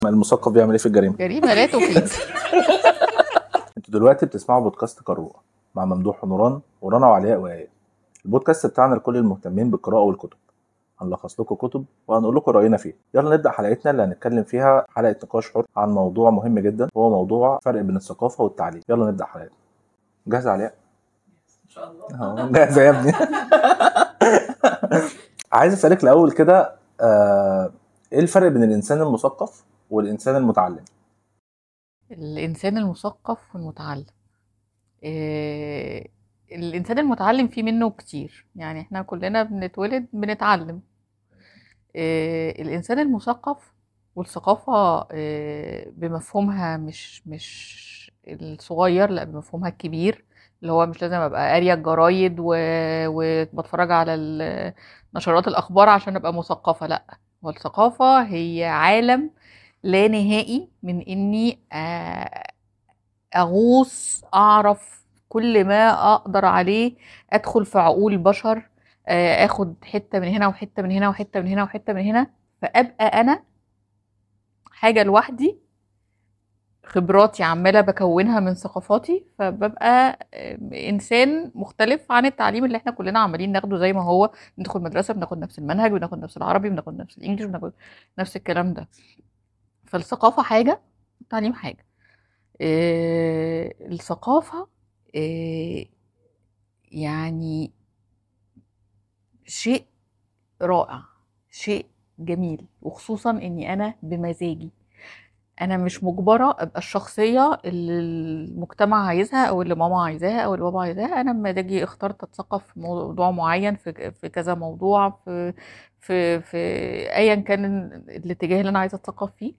المثقف بيعمل ايه في الجريمه جريمه لا تفيد انتوا دلوقتي بتسمعوا بودكاست قارورة مع ممدوح ونوران ورنا وعلياء وآية البودكاست بتاعنا لكل المهتمين بالقراءة والكتب هنلخص لكم كتب وهنقول لكم رأينا فيها يلا نبدأ حلقتنا اللي هنتكلم فيها حلقة نقاش حر عن موضوع مهم جدا وهو موضوع فرق بين الثقافة والتعليم يلا نبدأ حلقتنا جاهزة علياء؟ ان شاء الله أهو، جاهزة يا ابني عايز أسألك الأول كده آه، ايه الفرق بين الإنسان المثقف والإنسان المتعلم؟ الانسان المثقف والمتعلم إيه الانسان المتعلم فيه منه كتير يعني احنا كلنا بنتولد بنتعلم إيه الانسان المثقف والثقافة إيه بمفهومها مش مش الصغير لا بمفهومها الكبير اللي هو مش لازم ابقى قارية الجرايد و... وبتفرج على ال- نشرات الاخبار عشان ابقى مثقفة لا هو الثقافة هي عالم لا نهائي من اني آه، اغوص اعرف كل ما اقدر عليه ادخل في عقول بشر آه، اخد حته من هنا وحته من هنا وحته من هنا وحته من هنا فابقى انا حاجه لوحدي خبراتي عماله بكونها من ثقافاتي فببقى آه، انسان مختلف عن التعليم اللي احنا كلنا عمالين ناخده زي ما هو ندخل مدرسه بناخد نفس المنهج بناخد نفس العربي بناخد نفس الانجليش بناخد نفس الكلام ده فالثقافه حاجه التعليم حاجه آه، الثقافة آه، يعني شيء رائع شيء جميل وخصوصا اني انا بمزاجي انا مش مجبرة ابقى الشخصية اللي المجتمع عايزها او اللي ماما عايزاها او اللي بابا عايزاها انا بمزاجي اجي اخترت اتثقف في موضوع معين في في كذا موضوع في في في ايا كان الاتجاه اللي انا عايزة اتثقف فيه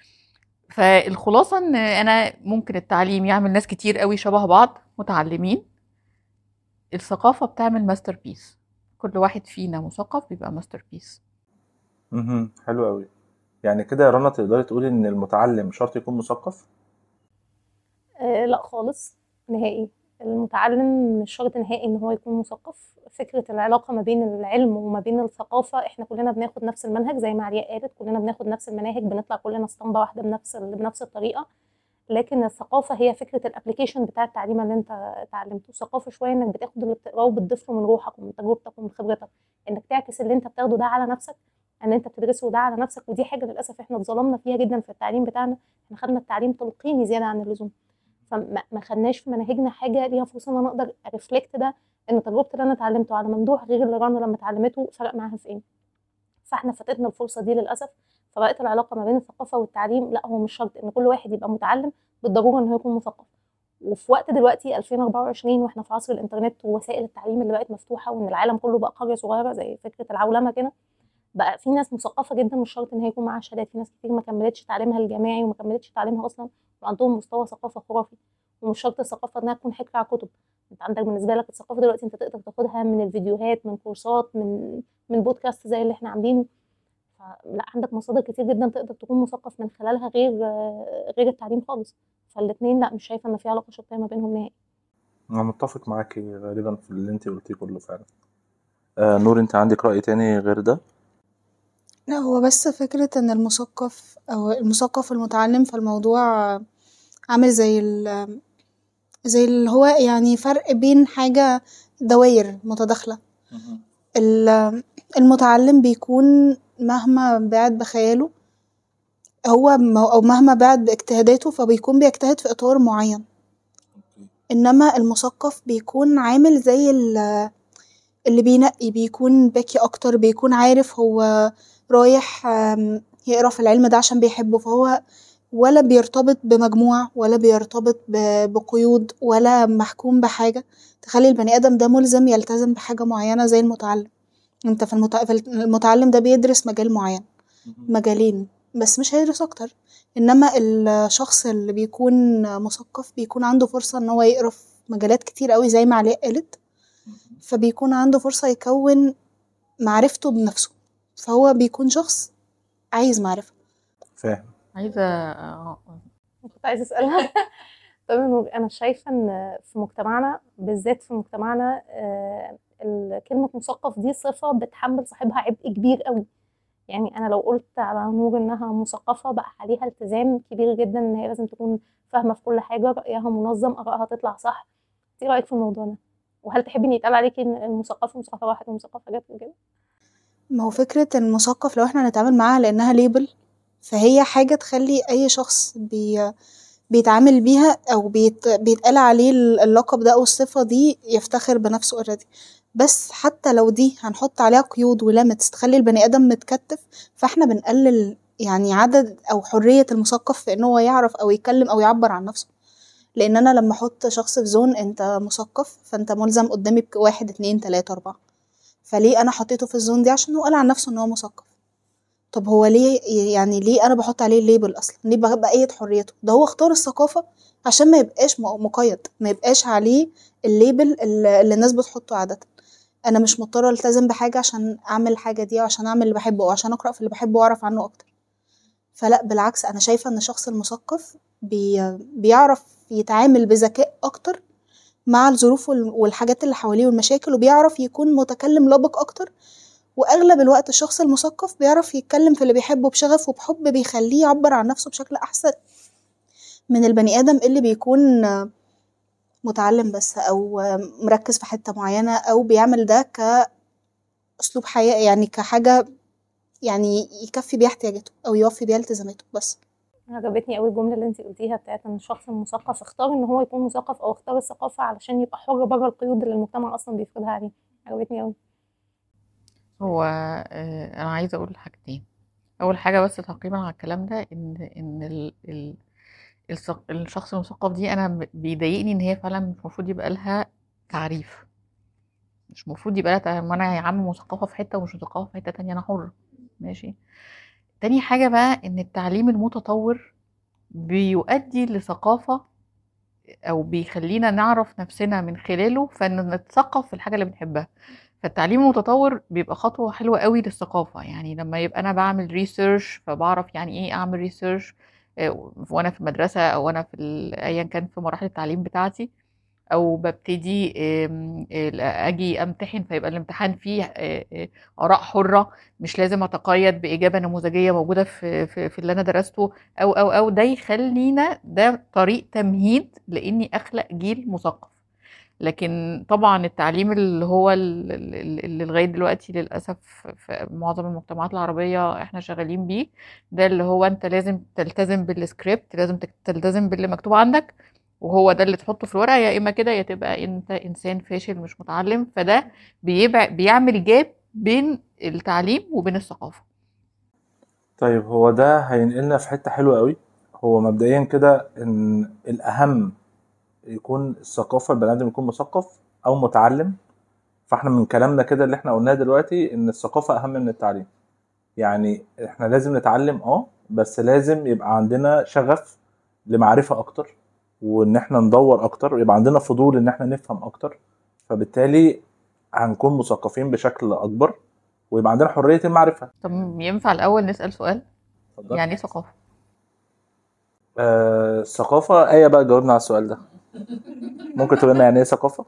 فالخلاصة ان انا ممكن التعليم يعمل ناس كتير قوي شبه بعض متعلمين الثقافة بتعمل ماستر بيس كل واحد فينا مثقف بيبقى ماستر بيس مهم. حلو قوي يعني كده يا رنا تقدري تقولي ان المتعلم شرط يكون مثقف آه لا خالص نهائي المتعلم مش شرط نهائي ان هو يكون مثقف فكرة العلاقة ما بين العلم وما بين الثقافة احنا كلنا بناخد نفس المنهج زي ما علياء قالت كلنا بناخد نفس المناهج بنطلع كلنا اسطمبة واحدة بنفس ال- بنفس الطريقة لكن الثقافة هي فكرة الابلكيشن بتاع التعليم اللي انت اتعلمته الثقافة شوية انك بتاخد اللي بتقراه وبتضيف له من روحك ومن تجربتك ومن خبرتك انك تعكس اللي انت بتاخده ده على نفسك ان انت بتدرسه ده على نفسك ودي حاجة للأسف احنا اتظلمنا فيها جدا في التعليم بتاعنا احنا خدنا التعليم تلقيني زيادة عن اللزوم فما ما خدناش في مناهجنا حاجه ليها فرصه ان انا اقدر ارفلكت ده ان تجربتي اللي انا اتعلمته على ممدوح غير اللي رنا لما اتعلمته فرق معاها في ايه فاحنا فاتتنا الفرصه دي للاسف فبقت العلاقه ما بين الثقافه والتعليم لا هو مش شرط ان كل واحد يبقى متعلم بالضروره ان هو يكون مثقف وفي وقت دلوقتي 2024 واحنا في عصر الانترنت ووسائل التعليم اللي بقت مفتوحه وان العالم كله بقى قريه صغيره زي فكره العولمه كده بقى في ناس مثقفه جدا مش شرط ان هي يكون معاها شهادات في ناس كتير ما كملتش تعليمها الجامعي وما كملتش تعليمها اصلا وعندهم مستوى ثقافه خرافي ومش شرط الثقافه انها تكون حكر على كتب انت عندك بالنسبه لك الثقافه دلوقتي انت تقدر تاخدها من الفيديوهات من كورسات من من بودكاست زي اللي احنا عاملينه فلا عندك مصادر كتير جدا تقدر تكون مثقف من خلالها غير غير التعليم خالص فالاثنين لا مش شايفه ان في علاقه شرطيه ما بينهم نهائي انا متفق معاكي غالبا في اللي انت قلتيه كله فعلا آه نور انت عندك رأي تاني غير ده لا هو بس فكرة ان المثقف او المثقف المتعلم فالموضوع عامل زي ال زي اللي هو يعني فرق بين حاجة دواير متداخلة ال- المتعلم بيكون مهما بعد بخياله هو م- أو مهما بعد باجتهاداته فبيكون بيجتهد في إطار معين إنما المثقف بيكون عامل زي ال- اللي بينقي بيكون ذكي أكتر بيكون عارف هو رايح آم، يقرا في العلم ده عشان بيحبه فهو ولا بيرتبط بمجموع ولا بيرتبط ب- بقيود ولا محكوم بحاجة تخلي البني آدم ده ملزم يلتزم بحاجة معينة زي المتعلم انت في, المتع... في المتعلم ده بيدرس مجال معين مجالين بس مش هيدرس اكتر انما الشخص اللي بيكون مثقف بيكون عنده فرصة ان هو يقرا في مجالات كتير قوي زي ما علاء قالت فبيكون عنده فرصة يكون معرفته بنفسه فهو بيكون شخص عايز معرفة فاهم عايزة آه، كنت عايزه اسالها طبعا انا شايفه ان في مجتمعنا بالذات في مجتمعنا آه، ال- كلمه مثقف دي صفه بتحمل صاحبها عبء كبير قوي يعني انا لو قلت على نور انها مثقفه بقى عليها التزام كبير جدا ان هي لازم تكون فاهمه في كل حاجه رايها منظم ارائها تطلع صح ايه رايك في الموضوع ده وهل تحبي ان يتقال عليكي ان المثقفه مثقفه واحد ومثقفه جت وكده ما هو فكرة المثقف لو احنا هنتعامل معاها لأنها ليبل فهي حاجة تخلي أي شخص بي بيتعامل بيها أو بيت بيتقال عليه اللقب ده أو الصفة دي يفتخر بنفسه اوريدي بس حتى لو دي هنحط عليها قيود وليميتس تخلي البني آدم متكتف فاحنا بنقلل يعني عدد أو حرية المثقف في إن هو يعرف أو يتكلم أو يعبر عن نفسه لأن أنا لما أحط شخص في زون أنت مثقف فأنت ملزم قدامي بواحد اتنين تلاتة أربعة فليه انا حطيته في الزون دي عشان هو قال عن نفسه ان هو مثقف طب هو ليه يعني ليه انا بحط عليه الليبل اصلا ليه بقيد حريته ده هو اختار الثقافه عشان ما يبقاش م- مقيد ما يبقاش عليه الليبل اللي اللي الناس بتحطه عاده انا مش مضطره التزم بحاجه عشان اعمل الحاجه دي وعشان اعمل اللي بحبه او عشان اقرا في اللي بحبه واعرف عنه اكتر فلا بالعكس انا شايفه ان الشخص المثقف بي بيعرف يتعامل بذكاء اكتر مع الظروف وال- والحاجات اللي حواليه والمشاكل وبيعرف يكون متكلم لبق اكتر واغلب الوقت الشخص المثقف بيعرف يتكلم في اللي بيحبه بشغف وبحب بيخليه يعبر عن نفسه بشكل احسن من البني ادم اللي بيكون متعلم بس او مركز في حته معينه او بيعمل ده كاسلوب حياه يعني كحاجه يعني يكفي بيها احتياجاته او يوفي بيها التزاماته بس عجبتني قوي الجمله اللي انت قلتيها بتاعت ان الشخص المثقف اختار ان هو يكون مثقف او اختار الثقافه علشان يبقى حر بره القيود اللي المجتمع اصلا بيفرضها عليه عجبتني قوي هو آه، انا عايزه اقول حاجتين اول حاجه بس تعقيبا على الكلام ده ان ان ال ال الثق- الشخص المثقف دي انا ب- بيضايقني ان هي فعلا مش المفروض يبقى لها تعريف مش المفروض يبقى لها تعريف ما انا يا عم مثقفه في حته ومش مثقفه في حته تانية انا حر ماشي تاني حاجه بقى ان التعليم المتطور بيؤدي لثقافه او بيخلينا نعرف نفسنا من خلاله فان نتثقف في الحاجه اللي بنحبها فالتعليم المتطور بيبقى خطوه حلوه قوي للثقافه يعني لما يبقى انا بعمل ريسيرش فبعرف يعني ايه اعمل ريسيرش وانا في المدرسه او انا في ال- ايا كان في مراحل التعليم بتاعتي او ببتدي آم، آه، اجي امتحن فيبقى الامتحان فيه آه، آه، اراء حره مش لازم اتقيد باجابه نموذجيه موجوده في في, في اللي انا درسته او او او ده يخلينا ده طريق تمهيد لاني اخلق جيل مثقف لكن طبعا التعليم اللي هو ال- ال- اللي لغايه دلوقتي للاسف في معظم المجتمعات العربيه احنا شغالين بيه ده اللي هو انت لازم تلتزم بالسكريبت لازم تك- تلتزم باللي مكتوب عندك وهو ده اللي تحطه في الورقه يا اما كده يا تبقى انت انسان فاشل مش متعلم فده بيبع بيعمل جاب بين التعليم وبين الثقافه طيب هو ده هينقلنا في حتة حلوة قوي هو مبدئيا كده ان الاهم يكون الثقافة البني ادم يكون مثقف او متعلم فاحنا من كلامنا كده اللي احنا قلناه دلوقتي ان الثقافة اهم من التعليم يعني احنا لازم نتعلم اه بس لازم يبقى عندنا شغف لمعرفة اكتر وان احنا ندور اكتر ويبقى عندنا فضول ان احنا نفهم اكتر فبالتالي هنكون مثقفين بشكل اكبر ويبقى عندنا حرية المعرفة طب ينفع الاول نسال سؤال اتفضل. يعني ايه ثقافه آه، الثقافة آية بقى جاوبنا على السؤال ده ممكن تقول لنا يعني ايه ثقافة؟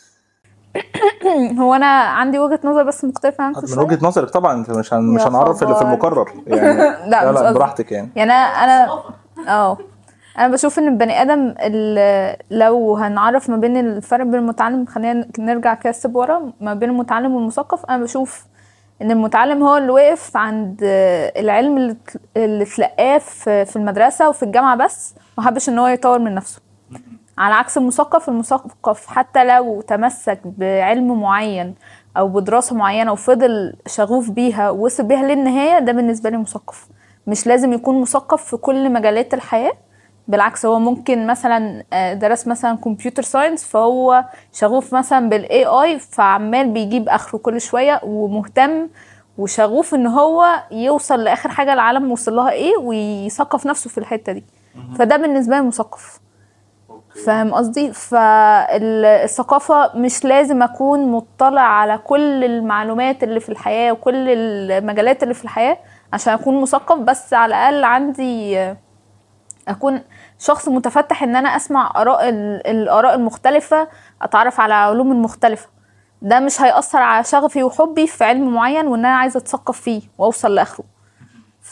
هو انا عندي وجهة نظر بس مختلفة عنكم من شوية وجهة نظرك طبعا انت مش هن... مش يا هنعرف اللي في خبر. المقرر يعني لا لا مش لا قصدي براحتك يعني يعني انا انا اه انا بشوف ان البني ادم ال- لو هنعرف ما بين الفرق بين المتعلم خلينا نرجع كده ستيب ورا ما بين المتعلم والمثقف انا بشوف ان المتعلم هو اللي وقف عند العلم اللي ت- اللي تلقاه في في المدرسه وفي الجامعه بس ما حبش ان هو يطور من نفسه على عكس المثقف المثقف حتى لو تمسك بعلم معين او بدراسه معينه وفضل شغوف بيها ووصل بيها للنهايه ده بالنسبه لي مثقف مش لازم يكون مثقف في كل مجالات الحياه بالعكس هو ممكن مثلا آه، درس مثلا كمبيوتر ساينس فهو شغوف مثلا بالاي اي فعمال بيجيب اخره كل شويه ومهتم وشغوف ان هو يوصل لاخر حاجه العالم وصل لها ايه ويثقف نفسه في الحته دي فده بالنسبه لي مثقف فاهم قصدي فالثقافة مش لازم أكون مطلع على كل المعلومات اللي في الحياة وكل المجالات اللي في الحياة عشان أكون مثقف بس على الأقل عندي أكون شخص متفتح إن أنا أسمع آراء ال- الآراء المختلفة أتعرف على علوم مختلفة ده مش هيأثر على شغفي وحبي في علم معين وإن أنا عايزة أتثقف فيه وأوصل لآخره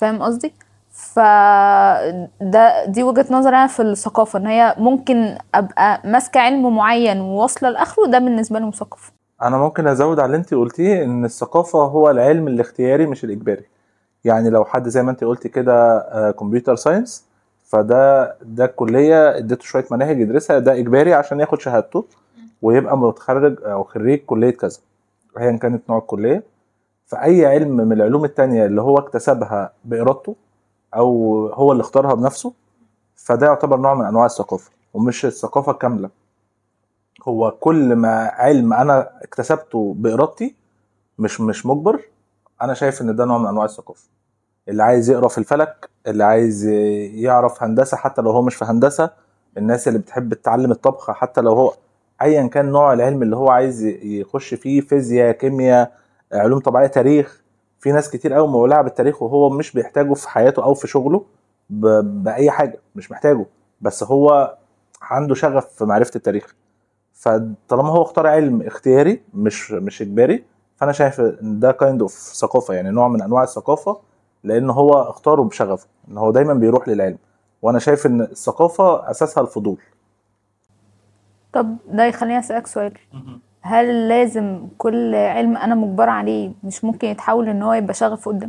فاهم قصدي ف ده دي وجهة نظري انا في الثقافة ان هي ممكن ابقى ماسكة علم معين وواصلة لاخره ده بالنسبة لي مثقف انا ممكن ازود على اللي انت قلتيه ان الثقافه هو العلم الاختياري مش الاجباري يعني لو حد زي ما انت قلتي كده كمبيوتر ساينس فده ده الكليه اديته شويه مناهج يدرسها ده اجباري عشان ياخد شهادته ويبقى متخرج او خريج كليه كذا ايا كانت نوع الكليه فاي علم من العلوم التانية اللي هو اكتسبها بارادته او هو اللي اختارها بنفسه فده يعتبر نوع من انواع الثقافه ومش الثقافه كامله هو كل ما علم انا اكتسبته بارادتي مش مش مجبر انا شايف ان ده نوع من انواع الثقافه اللي عايز يقرا في الفلك اللي عايز يعرف هندسه حتى لو هو مش في هندسه الناس اللي بتحب تتعلم الطبخ حتى لو هو ايا كان نوع العلم اللي هو عايز يخش فيه فيزياء كيمياء علوم طبيعيه تاريخ في ناس كتير قوي مولعه بالتاريخ وهو مش بيحتاجه في حياته او في شغله ب... باي حاجه مش محتاجه بس هو عنده شغف في معرفه التاريخ فطالما هو اختار علم اختياري مش مش اجباري فانا شايف ان ده كايند اوف ثقافه يعني نوع من انواع الثقافه لان هو اختاره بشغفه ان هو دايما بيروح للعلم وانا شايف ان الثقافه اساسها الفضول طب ده يخليني اسالك سؤال هل لازم كل علم انا مجبرة عليه مش ممكن يتحول ان هو يبقى شغف قدام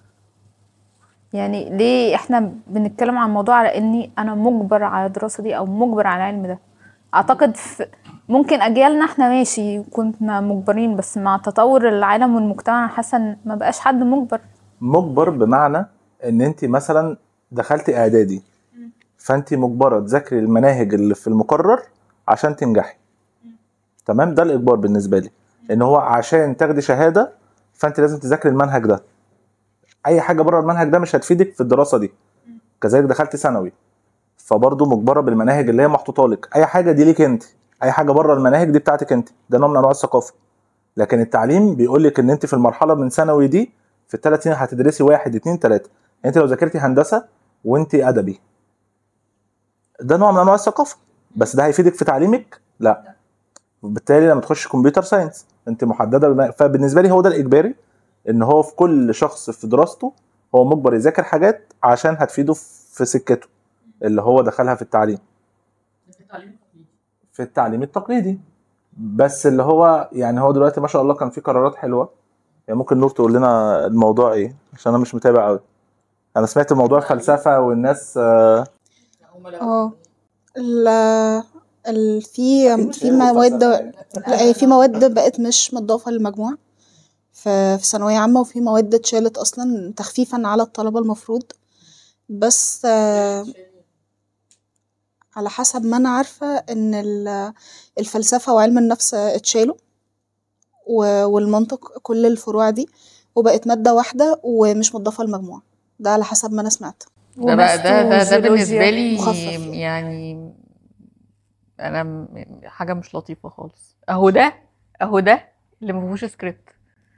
يعني ليه احنا بنتكلم عن الموضوع على اني انا مجبر على الدراسة دي او مجبر على العلم ده اعتقد في ممكن اجيالنا احنا ماشي كنا مجبرين بس مع تطور العالم والمجتمع أنا حاسه ان ما بقاش حد مجبر مجبر بمعنى ان انت مثلا دخلتي اعدادي فانت مجبره تذاكري المناهج اللي في المقرر عشان تنجحي تمام ده الاجبار بالنسبه لي ان هو عشان تاخدي شهاده فانت لازم تذاكري المنهج ده اي حاجه بره المنهج ده مش هتفيدك في الدراسه دي كذلك دخلتي ثانوي فبرضه مجبره بالمناهج اللي هي محطوطه لك اي حاجه دي ليك انت اي حاجه بره المناهج دي بتاعتك انت ده نوع من انواع الثقافه لكن التعليم بيقول لك ان انت في المرحله من ثانوي دي في الثلاث سنين هتدرسي واحد اتنين تلاته انت لو ذاكرتي هندسه وانت ادبي ده نوع من انواع الثقافه بس ده هيفيدك في تعليمك لا وبالتالي لما تخش كمبيوتر ساينس انت محدده بما... فبالنسبه لي هو ده الاجباري ان هو في كل شخص في دراسته هو مجبر يذاكر حاجات عشان هتفيده في سكته اللي هو دخلها في التعليم في التعليم التقليدي بس اللي هو يعني هو دلوقتي ما شاء الله كان في قرارات حلوه يعني ممكن نور تقول لنا الموضوع ايه عشان انا مش متابع قوي انا سمعت موضوع الفلسفه والناس آه، اه ال ال في في مواد لا هي في مواد بقت مش مضافة للمجموع في في ثانوية عامة وفي مواد اتشالت أصلا تخفيفا على الطلبة المفروض بس آه، على حسب ما أنا عارفة إن ال- الفلسفة وعلم النفس اتشالوا و- والمنطق كل الفروع دي وبقت مادة واحدة ومش مضافة للمجموع ده على حسب ما أنا سمعت ده بقى ده ده, ده بالنسبه وجيولوجيا لي مخفف. يعني انا م- حاجه مش لطيفه خالص اهو ده اهو ده اللي ما فيهوش سكريبت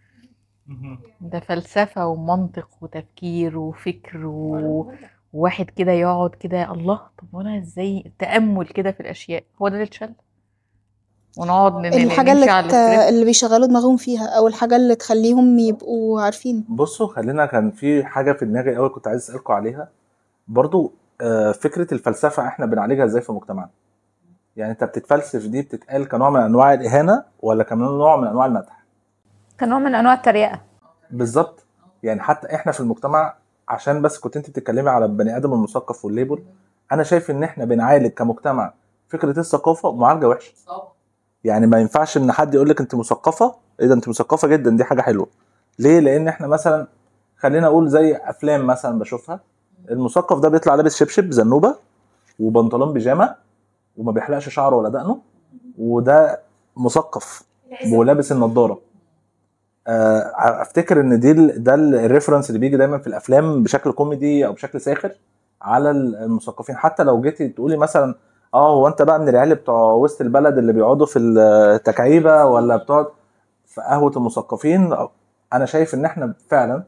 ده فلسفه ومنطق وتفكير وفكر و- وواحد كده يقعد كده الله طب وانا ازاي تامل كده في الاشياء هو ده اللي اتشال ونقعد ن- ن- الحاجة نمشي اللي على ت- السكريبت اللي بيشغلوا دماغهم فيها أو الحاجة اللي تخليهم يبقوا عارفين بصوا خلينا كان في حاجه في دماغي قوي كنت عايز اسالكم عليها برضو آه، فكره الفلسفه احنا بنعالجها ازاي في مجتمعنا يعني انت بتتفلسف دي بتتقال كنوع من انواع الاهانه ولا كنوع من انواع المدح كنوع من انواع التريقه بالظبط يعني حتى احنا في المجتمع عشان بس كنت انت بتتكلمي على البني ادم المثقف والليبل انا شايف ان احنا بنعالج كمجتمع فكره الثقافه معالجه وحشه يعني ما ينفعش ان حد يقول لك انت مثقفه ايه ده انت مثقفه جدا دي حاجه حلوه ليه لان احنا مثلا خلينا اقول زي افلام مثلا بشوفها المثقف ده بيطلع لابس شبشب زنوبه وبنطلون بيجامه وما بيحلقش شعره ولا دقنه وده مثقف ولابس النضاره آه، افتكر ان دي ال- ده الريفرنس اللي بيجي دايما في الافلام بشكل كوميدي او بشكل ساخر على المثقفين حتى لو جيتي تقولي مثلا اه هو انت بقى من العيال بتوع وسط البلد اللي بيقعدوا في التكعيبه ولا بتقعد في قهوه المثقفين انا شايف ان احنا فعلا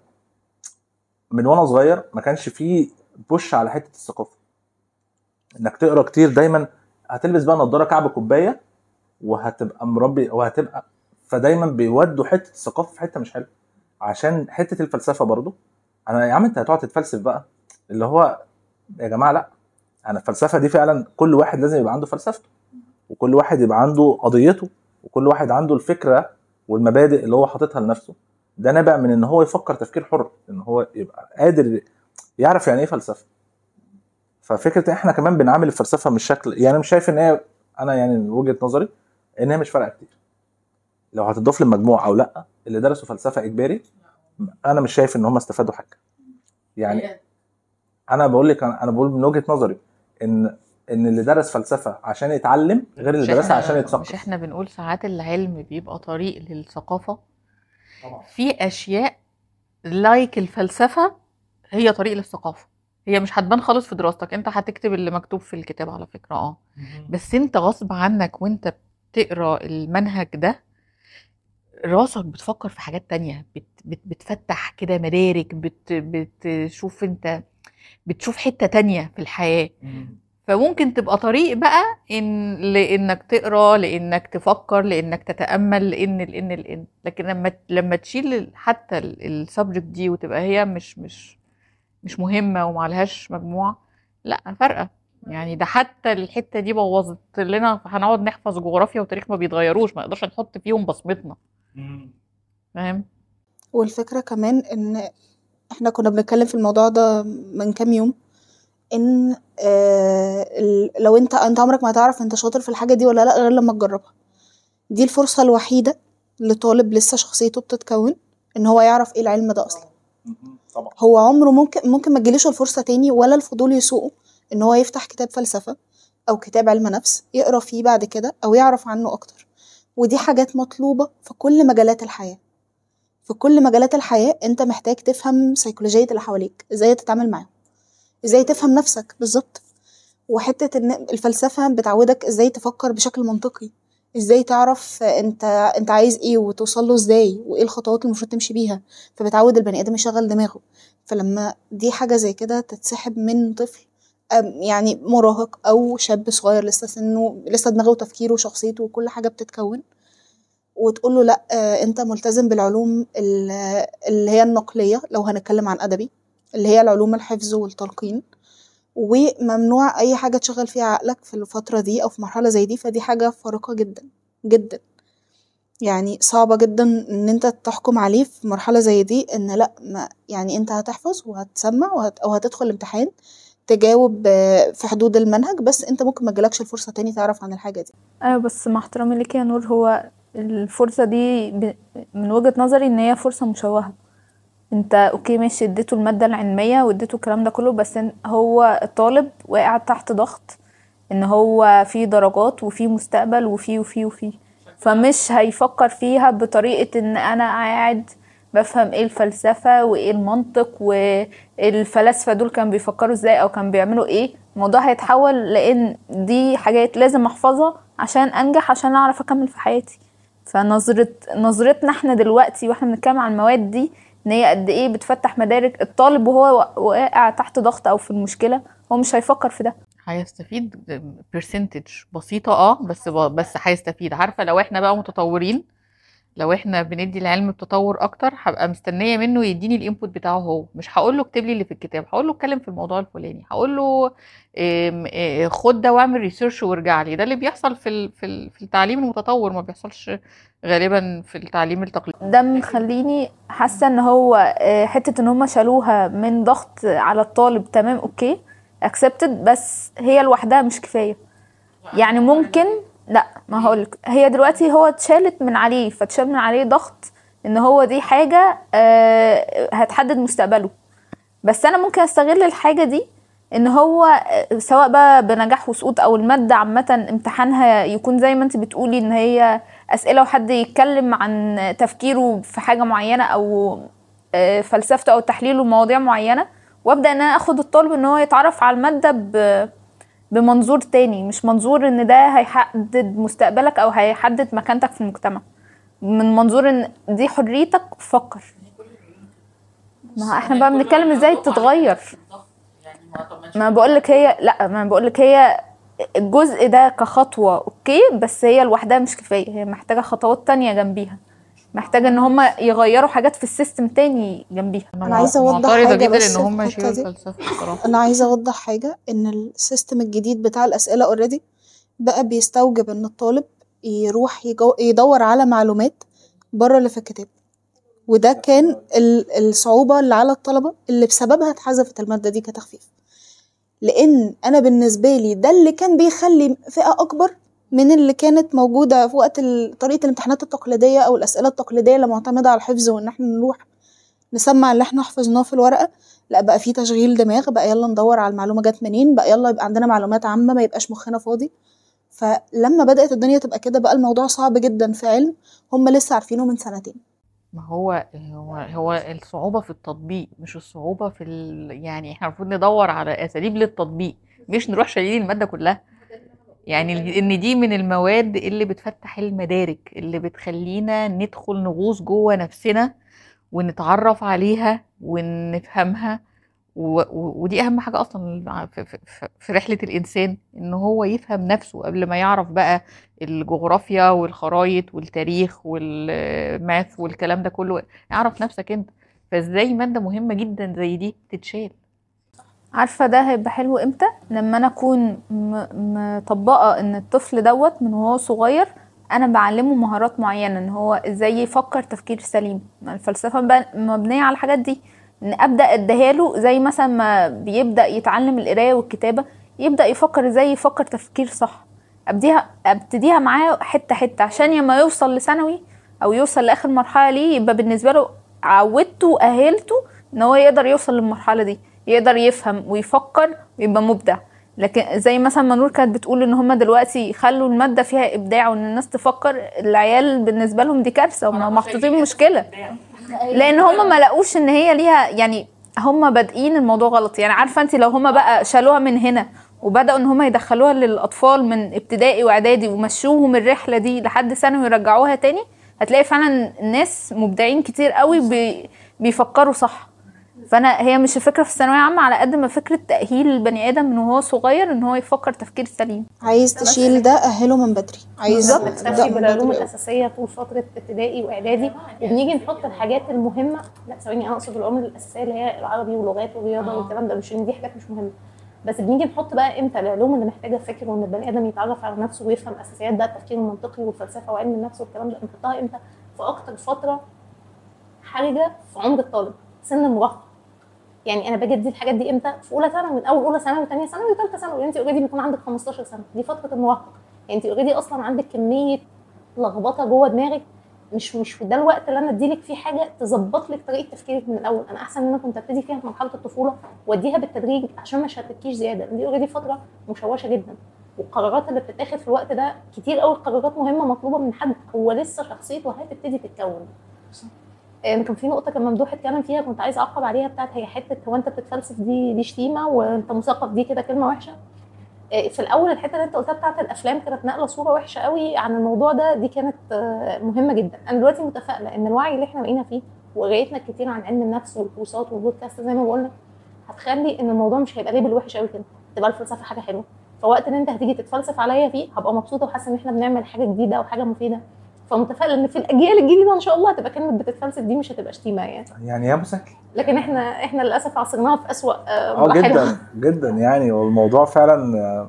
من وانا صغير ما كانش فيه بوش على حته الثقافه انك تقرا كتير دايما هتلبس بقى نضاره كعب كوبايه وهتبقى مربي وهتبقى فدايما بيودوا حته الثقافه في حته مش حلوه عشان حته الفلسفه برضو انا يا عم انت هتقعد تتفلسف بقى اللي هو يا جماعه لا انا الفلسفه دي فعلا كل واحد لازم يبقى عنده فلسفته وكل واحد يبقى عنده قضيته وكل واحد عنده الفكره والمبادئ اللي هو حاططها لنفسه ده نابع من ان هو يفكر تفكير حر ان هو يبقى قادر يعرف يعني ايه فلسفه ففكره احنا كمان بنعامل الفلسفه مش شكل يعني مش شايف ان هي انا يعني من وجهه نظري ان هي مش فارقه كتير لو هتضاف للمجموع او لا اللي درسوا فلسفه اجباري انا مش شايف ان هم استفادوا حاجه يعني انا بقول لك انا بقول من وجهه نظري ان ان اللي درس فلسفه عشان يتعلم غير اللي مش درسها احنا عشان مش يتثقف احنا بنقول ساعات العلم بيبقى طريق للثقافة طبعا في اشياء لايك الفلسفة هي طريق للثقافة هي مش هتبان خالص في دراستك انت هتكتب اللي مكتوب في الكتاب على فكرة اه بس انت غصب عنك وانت بتقرا المنهج ده راسك بتفكر في حاجات تانية بت بت بتفتح كده مدارك بت بتشوف انت بتشوف حتة تانية في الحياة فممكن تبقى طريق بقى ان لانك تقرا لانك تفكر لانك تتامل لان لان لان لكن لما لما تشيل ال- حتى السبجكت دي وتبقى هي مش مش مش مهمه ومعلهاش مجموع لا فارقه يعني ده حتى الحته دي بوظت لنا هنقعد نحفظ جغرافيا وتاريخ ما بيتغيروش ما نقدرش نحط فيهم بصمتنا فاهم والفكرة كمان ان احنا كنا بنتكلم في الموضوع ده من كام يوم ان آه ال- لو انت انت عمرك ما هتعرف انت شاطر في الحاجة دي ولا لا غير لما تجربها دي الفرصة الوحيدة لطالب لسه شخصيته بتتكون ان هو يعرف ايه العلم ده اصلا طبعا هو عمره ممكن ممكن ما تجيلوش الفرصة تاني ولا الفضول يسوقه ان هو يفتح كتاب فلسفة او كتاب علم نفس يقرا فيه بعد كده او يعرف عنه اكتر ودي حاجات مطلوبة في كل مجالات الحياة في كل مجالات الحياة انت محتاج تفهم سيكولوجية اللي حواليك ازاي تتعامل معاهم ازاي تفهم نفسك بالظبط وحتة ان الفلسفة بتعودك ازاي تفكر بشكل منطقي ازاي تعرف انت انت عايز ايه وتوصل له ازاي وايه الخطوات اللي المفروض تمشي بيها فبتعود البني ادم يشغل دماغه فلما دي حاجة زي كده تتسحب من طفل أم- يعني مراهق او شاب صغير لسه سنه لسه دماغه وتفكيره وشخصيته وكل حاجة بتتكون وتقول له لا آه، انت ملتزم بالعلوم ال- اللي هي النقلية لو هنتكلم عن ادبي اللي هي العلوم الحفظ والتلقين وممنوع اي حاجة تشغل فيها عقلك في الفترة دي او في مرحلة زي دي فدي حاجة فارقة جدا جدا يعني صعبة جدا ان انت تحكم عليه في مرحلة زي دي ان لا ما يعني انت هتحفظ وهتسمع وهت او هتدخل الامتحان تجاوب آه، في حدود المنهج بس انت ممكن ما تجيلكش الفرصة تاني تعرف عن الحاجة دي ايوه بس مع احترامي ليك يا نور هو الفرصة دي ب... من وجهة نظري ان هي فرصة مشوهة انت اوكي ماشي اديته المادة العلمية واديته الكلام ده كله بس إن- هو الطالب واقع تحت ضغط ان هو في درجات وفي مستقبل وفي وفي وفي فمش هيفكر فيها بطريقة ان انا قاعد بفهم ايه الفلسفة وايه المنطق والفلاسفة دول كانوا بيفكروا ازاي او كانوا بيعملوا ايه الموضوع هيتحول لان دي حاجات لازم احفظها عشان انجح عشان اعرف اكمل في حياتي فنظرة نظرتنا احنا دلوقتي واحنا بنتكلم عن المواد دي ان هي قد ايه بتفتح مدارك الطالب وهو واقع تحت ضغط او في المشكلة هو مش هيفكر في ده هيستفيد برسنتج بسيطة اه بس بس هيستفيد عارفة لو احنا بقى متطورين لو احنا بندي العلم بتطور اكتر هبقى مستنيه منه يديني الانبوت بتاعه هو مش هقول له اكتب لي اللي في الكتاب هقول له اتكلم في الموضوع الفلاني هقول له ام- اه خد ده واعمل ريسيرش وارجع لي ده اللي بيحصل في ال- في ال- في التعليم المتطور ما بيحصلش غالبا في التعليم التقليدي ده مخليني حاسه ان هو آه، حته ان هم شالوها من ضغط على الطالب تمام اوكي اكسبتد بس هي لوحدها مش كفايه يعني ممكن لا ما هقولك هي دلوقتي هو اتشالت من عليه فاتشال من عليه ضغط ان هو دي حاجه آه، هتحدد مستقبله بس انا ممكن استغل الحاجه دي ان هو آه، سواء بقى بنجاح وسقوط او الماده عامه امتحانها يكون زي ما انت بتقولي ان هي اسئله وحد يتكلم عن تفكيره في حاجه معينه او آه، فلسفته او تحليله لمواضيع معينه وابدا ان انا اخد الطالب ان هو يتعرف على الماده ب بمنظور تاني مش منظور ان ده هيحدد مستقبلك او هيحدد مكانتك في المجتمع من منظور ان دي حريتك فكر ما احنا بقى بنتكلم ازاي تتغير ما بقولك هي لا ما بقولك هي الجزء ده كخطوة اوكي بس هي لوحدها مش كفاية هي محتاجة خطوات تانية جنبيها محتاجه ان هم يغيروا حاجات في السيستم تاني جنبيها أنا عايزة أوضح معترضة حاجة جدا بس ان في هم الحتة يشيلوا دي. الفلسفه بصراحه انا عايزه اوضح حاجه ان السيستم الجديد بتاع الاسئله اوريدي بقى بيستوجب ان الطالب يروح يجو يدور على معلومات بره اللي في الكتاب وده كان ال- الصعوبه اللي على الطلبه اللي بسببها اتحذفت الماده دي كتخفيف لان انا بالنسبه لي ده اللي كان بيخلي فئه اكبر من اللي كانت موجوده في وقت ال- طريقه الامتحانات التقليديه او الاسئله التقليديه اللي معتمده على الحفظ وان احنا نروح نسمع اللي احنا حفظناه في الورقه لا بقى في تشغيل دماغ بقى يلا ندور على المعلومه جت منين بقى يلا يبقى عندنا معلومات عامه ما يبقاش مخنا فاضي فلما بدات الدنيا تبقى كده بقى الموضوع صعب جدا في علم هم لسه عارفينه من سنتين ما هو هو هو الصعوبة في التطبيق مش الصعوبة في ال... يعني احنا المفروض ندور على أساليب للتطبيق مش نروح شايلين المادة كلها يعني ال- ان دي من المواد اللي بتفتح المدارك اللي بتخلينا ندخل نغوص جوه نفسنا ونتعرف عليها ونفهمها و... و... ودي اهم حاجة اصلا في... في... في- في رحلة الانسان ان هو يفهم نفسه قبل ما يعرف بقى الجغرافيا والخرايط والتاريخ والماث والكلام ده كله اعرف نفسك انت فازاي مادة مهمة جدا زي دي تتشال عارفه ده هيبقى حلو امتى لما انا اكون م- مطبقه ان الطفل دوت من وهو صغير انا بعلمه مهارات معينه ان هو ازاي يفكر تفكير سليم ما الفلسفه ب- مبنيه على الحاجات دي ان ابدا اديها له زي مثلا ما بيبدا يتعلم القرايه والكتابه يبدا يفكر ازاي يفكر تفكير صح ابديها ابتديها معاه حته حته عشان لما يوصل لثانوي او يوصل لاخر مرحله ليه يبقى بالنسبه له عودته واهلته ان هو يقدر يوصل للمرحله دي يقدر يفهم ويفكر ويبقى مبدع لكن زي مثلا ما نور كانت بتقول ان هم دلوقتي خلوا الماده فيها ابداع وان الناس تفكر العيال بالنسبه لهم دي كارثه هم محطوطين مشكله لان هم ما لقوش ان هي ليها يعني هم بادئين الموضوع غلط يعني عارفه انت لو هم بقى شالوها من هنا وبداوا ان هم يدخلوها للاطفال من ابتدائي واعدادي ومشوهم الرحله دي لحد ثانوي ويرجعوها تاني هتلاقي فعلا الناس مبدعين كتير قوي بي بيفكروا صح فانا هي مش الفكره في الثانويه عامه على قد ما فكره تاهيل البني ادم من وهو صغير ان هو يفكر تفكير سليم عايز تشيل ده اهله من بدري عايز بالظبط. تبدأ نكتفي من بالعلوم بدري الاساسيه طول فتره ابتدائي واعدادي وبنيجي نحط الحاجات المهمه لا ثواني انا اقصد العلوم الاساسيه اللي هي العربي ولغات ورياضه والكلام ده مش ان دي حاجات مش مهمه بس بنيجي نحط بقى امتى العلوم اللي محتاجه فكر وان البني ادم يتعرف على نفسه ويفهم اساسيات بقى التفكير المنطقي والفلسفه وعلم النفس والكلام ده نحطها امتى في اكتر فتره حرجه في عمر الطالب سن المراهقه يعني انا باجي ادي الحاجات دي امتى في اولى ثانوي من اول اولى ثانوي وثانيه ثانوي وثالثه ثانوي انت اوريدي بيكون عندك 15 سنه دي فتره المراهقه يعني انت اوريدي اصلا عندك كميه لخبطه جوه دماغك مش مش في ده الوقت اللي انا اديلك فيه حاجه تظبط لك طريقه تفكيرك من الاول انا احسن ان انا كنت ابتدي فيها في مرحله الطفوله واديها بالتدريج عشان ما اشتتكيش زياده دي اوريدي فتره مشوشه جدا والقرارات اللي بتتاخد في الوقت ده كتير قوي قرارات مهمه مطلوبه من حد هو لسه شخصيته هتبتدي تتكون آه، كان في نقطة كان ممدوح اتكلم فيها كنت عايزة أعقب عليها بتاعت هي حتة هو أنت بتتفلسف دي دي شتيمة وأنت مثقف دي كده كلمة وحشة آه، في الأول الحتة اللي أنت قلتها بتاعت الأفلام كانت ناقلة صورة وحشة قوي عن الموضوع ده دي كانت آه، مهمة جدا أنا دلوقتي متفائلة إن الوعي اللي إحنا بقينا فيه وقرايتنا الكتير عن علم النفس والكورسات والبودكاست زي ما بقولنا هتخلي إن الموضوع مش هيبقى ليبل وحش قوي كده تبقى الفلسفة حاجة حلوة فوقت ان انت هتيجي تتفلسف عليا فيه هبقى مبسوطه وحاسه ان احنا بنعمل حاجه جديده او حاجه مفيده فمتفائله ان في الاجيال الجديده ان شاء الله هتبقى كلمه بتتفلسف دي مش هتبقى شتيمه يعني يعني يا مسهل لكن احنا احنا للاسف عصرناها في اسوأ آه، اه مراحلها. جدا جدا يعني والموضوع فعلا آه،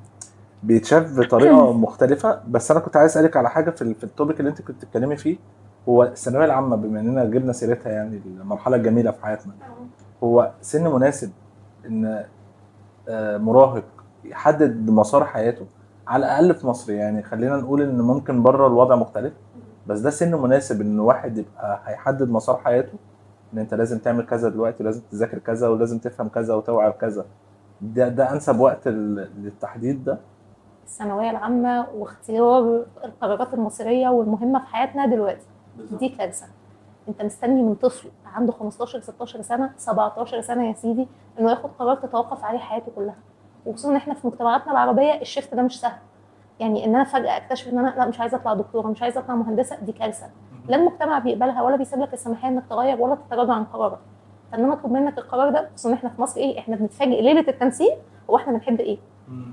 بيتشاف بطريقه مختلفه بس انا كنت عايز اسالك على حاجه في ال- في التوبيك اللي انت كنت بتتكلمي فيه هو الثانويه العامه بما اننا جبنا سيرتها يعني المرحله الجميله في حياتنا هو سن مناسب ان آه، مراهق يحدد مسار حياته على الاقل في مصر يعني خلينا نقول ان ممكن بره الوضع مختلف بس ده سن مناسب ان واحد يبقى هيحدد مسار حياته ان انت لازم تعمل كذا دلوقتي ولازم تذاكر كذا ولازم تفهم كذا وتوعى كذا ده ده انسب وقت ال- للتحديد ده الثانويه العامه واختيار القرارات المصيريه والمهمه في حياتنا دلوقتي دي كارثه انت مستني من طفل عنده 15 16 سنه 17 سنه يا سيدي انه ياخد قرار تتوقف عليه حياته كلها وخصوصا ان احنا في مجتمعاتنا العربيه الشيفت ده مش سهل يعني ان انا فجاه اكتشف ان انا لا مش عايزه اطلع دكتوره مش عايزه اطلع مهندسه دي كارثه لا المجتمع بيقبلها ولا بيسيب لك السماحيه انك تغير ولا تتراجع عن قرارك فان انا اطلب منك القرار ده خصوصا ان احنا في مصر ايه احنا بنتفاجئ ليله التنسيق هو احنا بنحب ايه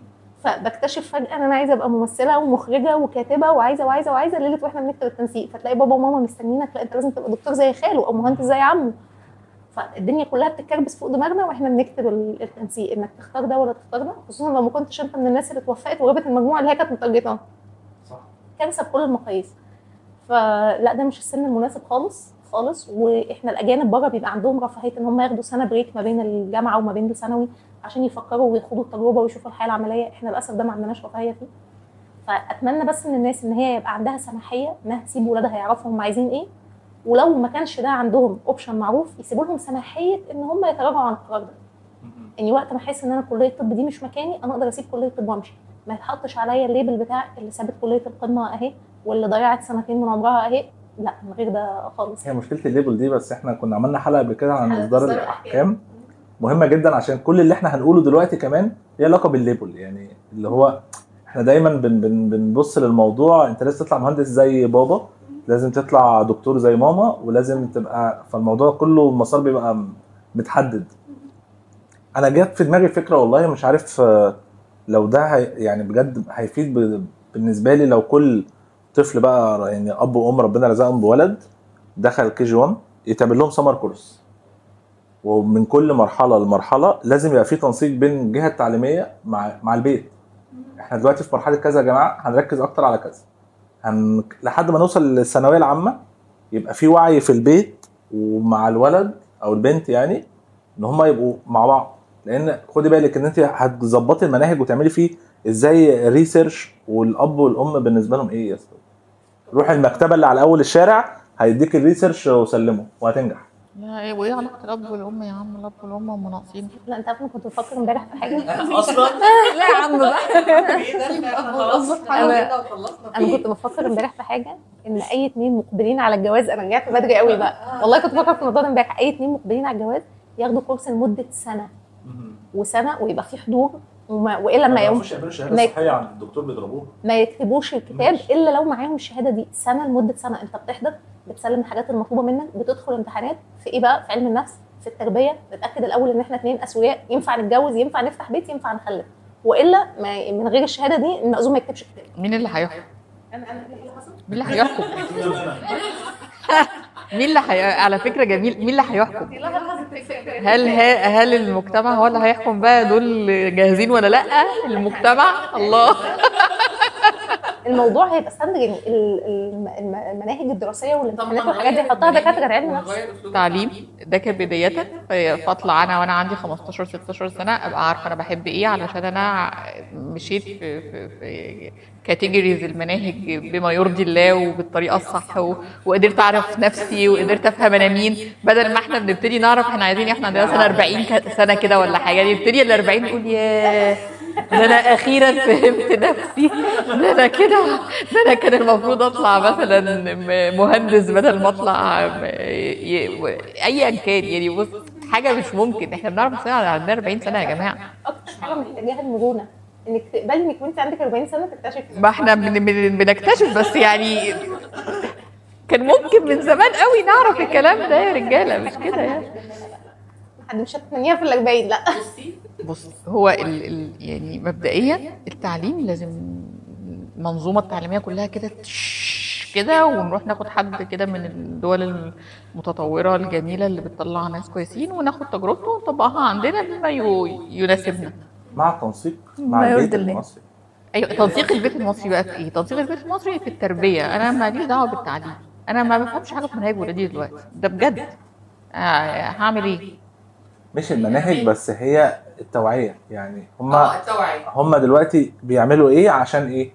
فبكتشف فجاه ان انا عايزه ابقى ممثله ومخرجه وكاتبه وعايزه وعايزه وعايزه ليله واحنا بنكتب التنسيق فتلاقي بابا وماما مستنيينك لا انت لازم تبقى دكتور زي خاله او مهندس زي عمه فالدنيا كلها بتتكربس فوق دماغنا واحنا بنكتب ال- التنسيق انك تختار ده ولا تختار ده خصوصا لو ما كنتش انت من الناس اللي اتوفقت وجابت المجموعه اللي هي كانت مترجتها صح كارثه بكل المقاييس فلا ده مش السن المناسب خالص خالص واحنا الاجانب بره بيبقى عندهم رفاهيه ان هم ياخدوا سنه بريك ما بين الجامعه وما بين الثانوي عشان يفكروا ويخوضوا التجربه ويشوفوا الحياه العمليه احنا للاسف ده ما عندناش رفاهيه فيه فاتمنى بس من الناس ان هي يبقى عندها سماحيه انها تسيب ولادها يعرفوا هم عايزين ايه ولو ما كانش ده عندهم اوبشن معروف يسيبوا لهم سماحيه ان هم يتراجعوا عن القرار ده اني وقت ما احس ان انا كليه الطب دي مش مكاني انا اقدر اسيب كليه الطب وامشي ما يتحطش عليا الليبل بتاع اللي سابت كليه القمه اهي واللي ضيعت سنتين من عمرها اهي لا من غير ده خالص هي مشكله الليبل دي بس احنا كنا عملنا حلقه قبل كده عن حلقة اصدار إصدار الاحكام مهمه جدا عشان كل اللي احنا هنقوله دلوقتي كمان ليه علاقه بالليبل يعني اللي هو احنا دايما بن بن بنبص للموضوع انت لازم تطلع مهندس زي بابا لازم تطلع دكتور زي ماما ولازم تبقى فالموضوع كله المسار بيبقى م- متحدد انا جت في دماغي فكره والله مش عارف آه، لو ده هي يعني بجد هيفيد ب- بالنسبه لي لو كل طفل بقى يعني اب وام ربنا رزقهم بولد دخل كي جي 1 يتعمل لهم سمر كورس ومن كل مرحله لمرحله لازم يبقى في تنسيق بين الجهه التعليميه مع مع البيت احنا دلوقتي في مرحله كذا يا جماعه هنركز اكتر على كذا هن... لحد ما نوصل للثانويه العامه يبقى في وعي في البيت ومع الولد او البنت يعني ان هم يبقوا مع بعض لان خدي بالك ان انت هتظبطي المناهج وتعملي فيه ازاي ريسيرش والاب والام بالنسبه لهم ايه يا اسطى روح المكتبه اللي على اول الشارع هيديك الريسيرش وسلمه وهتنجح لا ايه وايه علاقه الاب والام يا عم الاب والام هم ناقصين لا انت عارف انا كنت بفكر امبارح في حاجه اصلا لا يا عم بقى انا انا كنت بفكر امبارح في حاجه ان اي اتنين مقبلين على الجواز انا رجعت بدري قوي بقى والله كنت بفكر في الموضوع ده امبارح اي اتنين مقبلين على الجواز ياخدوا كورس لمده سنه وسنه ويبقى في حضور وما والا ما يوم يعملوا شهاده ما- صحيه عند الدكتور بيضربوها ما يكتبوش الكتاب ماشي. الا لو معاهم الشهاده دي سنه لمده سنه انت بتحضر بتسلم الحاجات المطلوبه منك بتدخل امتحانات في ايه بقى في علم النفس في التربيه نتاكد الاول ان احنا اتنين اسوياء ينفع نتجوز ينفع نفتح بيت ينفع نخلف والا ما من غير الشهاده دي المأذون ما يكتبش كتاب مين اللي هيحكم انا انا ايه اللي حصل؟ مين اللي هيحكم مين اللي هي... على فكره جميل مين اللي هيحكم هل ه... هل المجتمع هو اللي هيحكم بقى دول جاهزين ولا لا المجتمع الله الموضوع هيبقى ستاندرد يعني ال- الم- الم- المناهج الدراسيه والامتحانات والحاجات دي حطها دكاتره علم نفس تعليم ده كبداية فاطلع انا وانا عندي 15 16 سنه ابقى عارفه انا بحب ايه علشان انا مشيت في في, في كاتيجوريز المناهج بما يرضي الله وبالطريقه الصح و... وقدرت اعرف نفسي وقدرت افهم انا مين بدل ما احنا بنبتدي نعرف احنا عايزين إيه. احنا عندنا مثلا 40 ك- سنه كده ولا حاجه نبتدي ال 40 نقول ياه ده انا اخيرا فهمت نفسي ده انا كده ده انا كان المفروض اطلع مثلا م- مهندس بدل ما اطلع م- ي- و- ايا كان يعني بص حاجه مش ممكن احنا بنعرف نصير عندنا 40 سنه يا جماعه اكتر حاجه محتاجاها المرونه انك تقبلي انك وانت عندك 40 سنه تكتشفي ما احنا بن- بن- بنكتشف بس يعني كان ممكن من زمان قوي نعرف الكلام ده يا رجاله مش كده يعني حد مش هتتمنيها في ال 40 لا بص هو ال ال يعني مبدئيا التعليم لازم المنظومه التعليميه كلها كده تش- كده ونروح ناخد حد كده من الدول المتطوره الجميله اللي بتطلع ناس كويسين وناخد تجربته ونطبقها عندنا بما يو- يناسبنا مع التنسيق مع ما يرضي البيت الله. المصري ايوه تنسيق البيت المصري بقى في ايه؟ تنسيق البيت المصري في التربيه انا ماليش دعوه بالتعليم انا ما بفهمش حاجه في مناهج ولادي دلوقتي ده بجد آه هعمل ايه؟ مش المناهج بس هي التوعيه يعني هم التوعيه هم دلوقتي بيعملوا ايه عشان ايه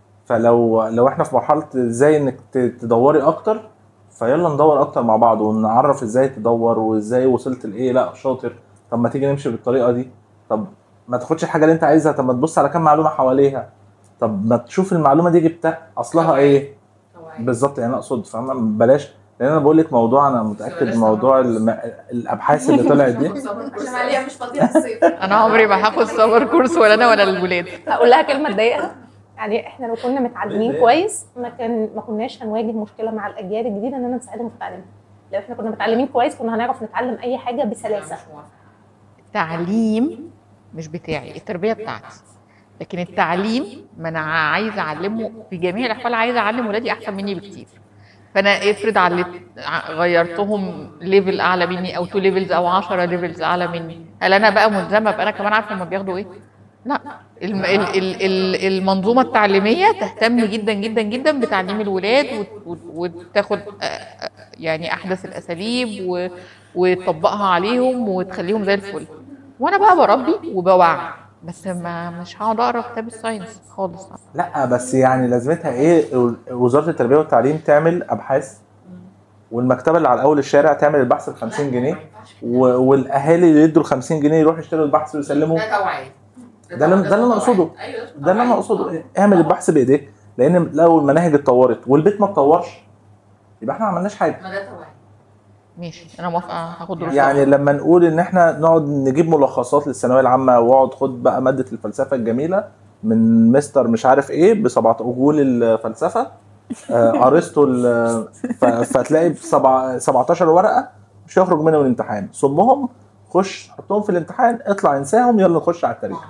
فلو لو احنا في مرحله ازاي انك ت- تدوري اكتر فيلا ندور اكتر مع بعض ونعرف ازاي تدور وازاي وصلت لايه لا شاطر طب ما تيجي نمشي بالطريقه دي طب ما تاخدش الحاجه اللي انت عايزها طب ما تبص على كام معلومه حواليها طب ما تشوف المعلومه دي جبتها اصلها ايه بالظبط يعني أنا اقصد فاهمه بلاش لان انا بقول لك موضوع انا متاكد موضوع الم... الابحاث اللي طلعت دي عشان عليها مش فاضيه الصيف انا عمري ما هاخد سمر كورس ولا انا ولا الولاد هقول لها كلمه تضايقها يعني احنا لو كنا متعلمين كويس ما كان ما كناش هنواجه مشكله مع الاجيال الجديده اننا نساعدهم في تعليمهم لو احنا كنا متعلمين كويس كنا هنعرف نتعلم اي حاجه بسلاسه التعليم مش بتاعي التربيه بتاعتي لكن التعليم ما انا عايزه اعلمه في جميع الاحوال عايزه اعلم ولادي احسن مني بكتير فانا افرض علت ع- غيرتهم ليفل اعلى مني او تو ليفلز او 10 ليفلز اعلى مني هل انا بقى ملزمه ابقى انا كمان عارفه هم بياخدوا ايه لا الم- ال- ال- ال- المنظومه التعليميه تهتم جدا جدا جدا بتعليم الولاد وت- وت- وتاخد آه، آه، يعني احدث الاساليب و- وتطبقها عليهم وتخليهم زي الفل وانا بقى بربي وبوعي بس ما مش هقعد اقرا كتاب الساينس خالص لا بس يعني لازمتها ايه وزاره التربيه والتعليم تعمل ابحاث والمكتبه اللي على اول الشارع تعمل البحث ب 50 جنيه و- والاهالي اللي يدوا ال 50 جنيه يروحوا يشتروا البحث ويسلموا توعيه ده اللي ده اللي انا اقصده ده اللي انا اقصده اعمل البحث بايديك لان لو المناهج اتطورت والبيت ما اتطورش يبقى احنا ما عملناش حاجه ما ده توعيه ماشي انا موافقه هاخد دروس يعني لما نقول ان احنا نقعد نجيب ملخصات للثانويه العامه واقعد خد بقى ماده الفلسفه الجميله من مستر مش عارف ايه ب 7 اجول الفلسفه آه، ارسطو ال- ف- فتلاقي ب 17 ورقه مش هيخرج منهم الامتحان صمهم خش حطهم في الامتحان اطلع انساهم يلا نخش على التاريخ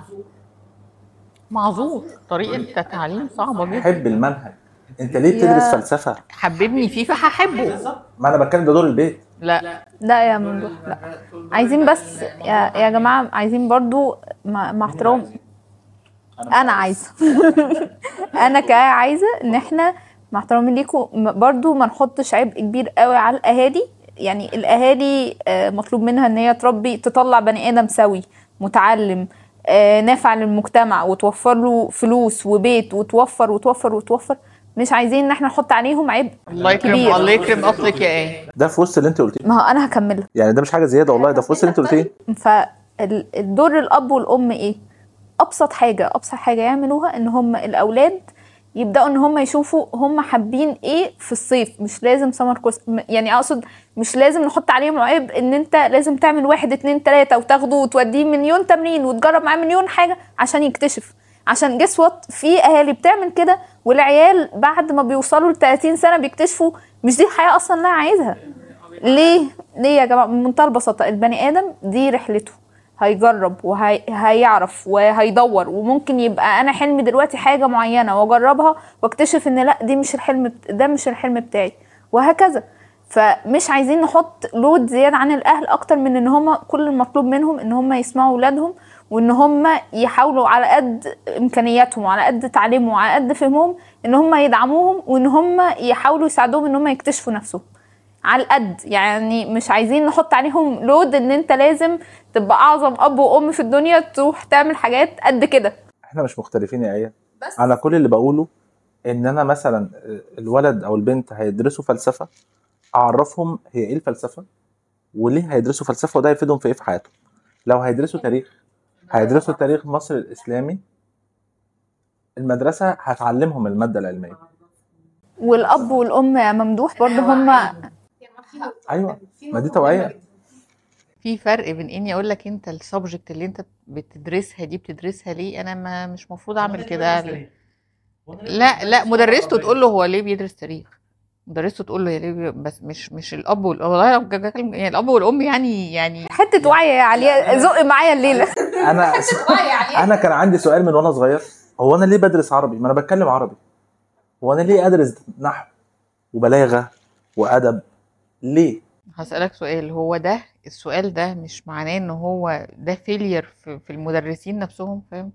معذور طريقه التعليم صعبه جدا حب المنهج انت ليه يا- بتدرس فلسفه حببني فيه فهحبه ما انا بتكلم ده دور البيت لا لا يا ممدوح لا عايزين بس يا, يا جماعه عايزين برضو مع, مع احترام انا عايزه انا كآية عايزه ان احنا مع احترامي ليكم م- برضو ما نحطش عبء كبير قوي على الاهالي يعني الاهالي آه، مطلوب منها ان هي تربي تطلع بني ادم سوي متعلم آه، نافع للمجتمع وتوفر له فلوس وبيت وتوفر وتوفر وتوفر مش عايزين ان احنا نحط عليهم عبء الله يكرم كبير. الله يكرم اصلك يا ايه ده في وسط اللي انت قلتيه ما هو انا هكملها يعني ده مش حاجه زياده والله ده في وسط اللي انت قلتيه فالدور الاب والام ايه ابسط حاجه ابسط حاجه يعملوها ان هم الاولاد يبداوا ان هم يشوفوا هم حابين ايه في الصيف مش لازم سمر كورس م- يعني اقصد مش لازم نحط عليهم عيب ان انت لازم تعمل واحد اتنين تلاته وتاخده وتوديه مليون تمرين وتجرب معاه مليون حاجه عشان يكتشف عشان جس وات في اهالي بتعمل كده والعيال بعد ما بيوصلوا ل 30 سنه بيكتشفوا مش دي الحياه اصلا اللي انا عايزها ليه ليه يا جماعه بمنتهى البساطه البني ادم دي رحلته هيجرب وهيعرف وهيدور وممكن يبقى انا حلمي دلوقتي حاجه معينه واجربها واكتشف ان لا دي مش الحلم بت- ده مش الحلم بتاعي وهكذا فمش عايزين نحط لود زياده عن الاهل اكتر من ان هم كل المطلوب منهم ان هم يسمعوا اولادهم وان هم يحاولوا على قد امكانياتهم وعلى قد تعليمهم وعلى قد فهمهم ان هم يدعموهم وان هم يحاولوا يساعدوهم ان هم يكتشفوا نفسهم على القد يعني مش عايزين نحط عليهم لود ان انت لازم تبقى اعظم اب وام في الدنيا تروح تعمل حاجات قد كده احنا مش مختلفين يا ايه انا كل اللي بقوله ان انا مثلا الولد او البنت هيدرسوا فلسفه اعرفهم هي ايه الفلسفه وليه هيدرسوا فلسفه وده هيفيدهم في ايه في حياتهم لو هيدرسوا تاريخ هيدرسوا تاريخ مصر الاسلامي المدرسه هتعلمهم الماده العلميه والاب والام يا ممدوح برضه هم ايوه ما دي توعيه في فرق بين اني اقول لك انت السبجكت اللي انت بتدرسها دي بتدرسها ليه انا ما مش مفروض اعمل كده لا لا مدرسته تقول له هو ليه بيدرس تاريخ مدرسته تقول له يا ليه بي- بس مش مش الاب والام والله لو جا- جا- يعني الاب والام يعني يعني حته وعي يا عليا زق معايا الليله انا انا كان عندي سؤال من وانا صغير هو انا ليه بدرس عربي ما انا بتكلم عربي هو انا ليه ادرس نحو وبلاغه وادب ليه هسألك سؤال هو ده السؤال ده مش معناه ان هو ده فيلير في, في المدرسين نفسهم فاهم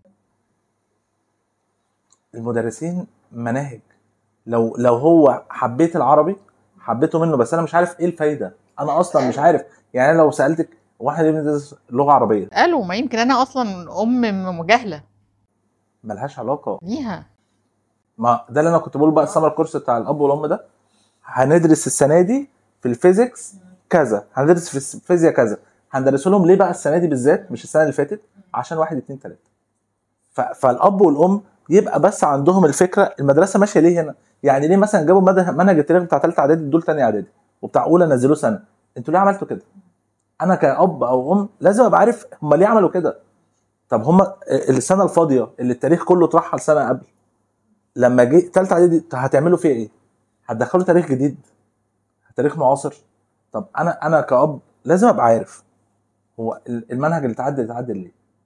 المدرسين مناهج لو لو هو حبيت العربي حبيته منه بس انا مش عارف ايه الفايده انا اصلا مش عارف يعني أنا لو سالتك واحد ليه بندرس لغه عربيه قالوا ما يمكن انا اصلا ام مجاهله ملهاش علاقه ليها ما ده اللي انا كنت بقول بقى السمر كورس بتاع الاب والام ده هندرس السنه دي في الفيزيكس كذا هندرس في الفيزياء كذا هندرس لهم ليه بقى السنه دي بالذات مش السنه اللي فاتت عشان واحد اتنين تلاته ف- فالاب والام يبقى بس عندهم الفكره المدرسه ماشيه ليه هنا يعني ليه مثلا جابوا مد- منهج التاريخ بتاع ثالثه اعدادي دول تاني اعدادي وبتاع اولى نزلوه سنه انتوا ليه عملتوا كده انا كاب او ام لازم ابقى عارف هم ليه عملوا كده طب هم السنه الفاضيه اللي التاريخ كله اترحل سنه قبل لما جه ثالثه اعدادي هتعملوا فيها ايه هتدخلوا تاريخ جديد تاريخ معاصر طب انا انا كاب لازم ابقى عارف هو ال- المنهج اللي اتعدل اتعدل ليه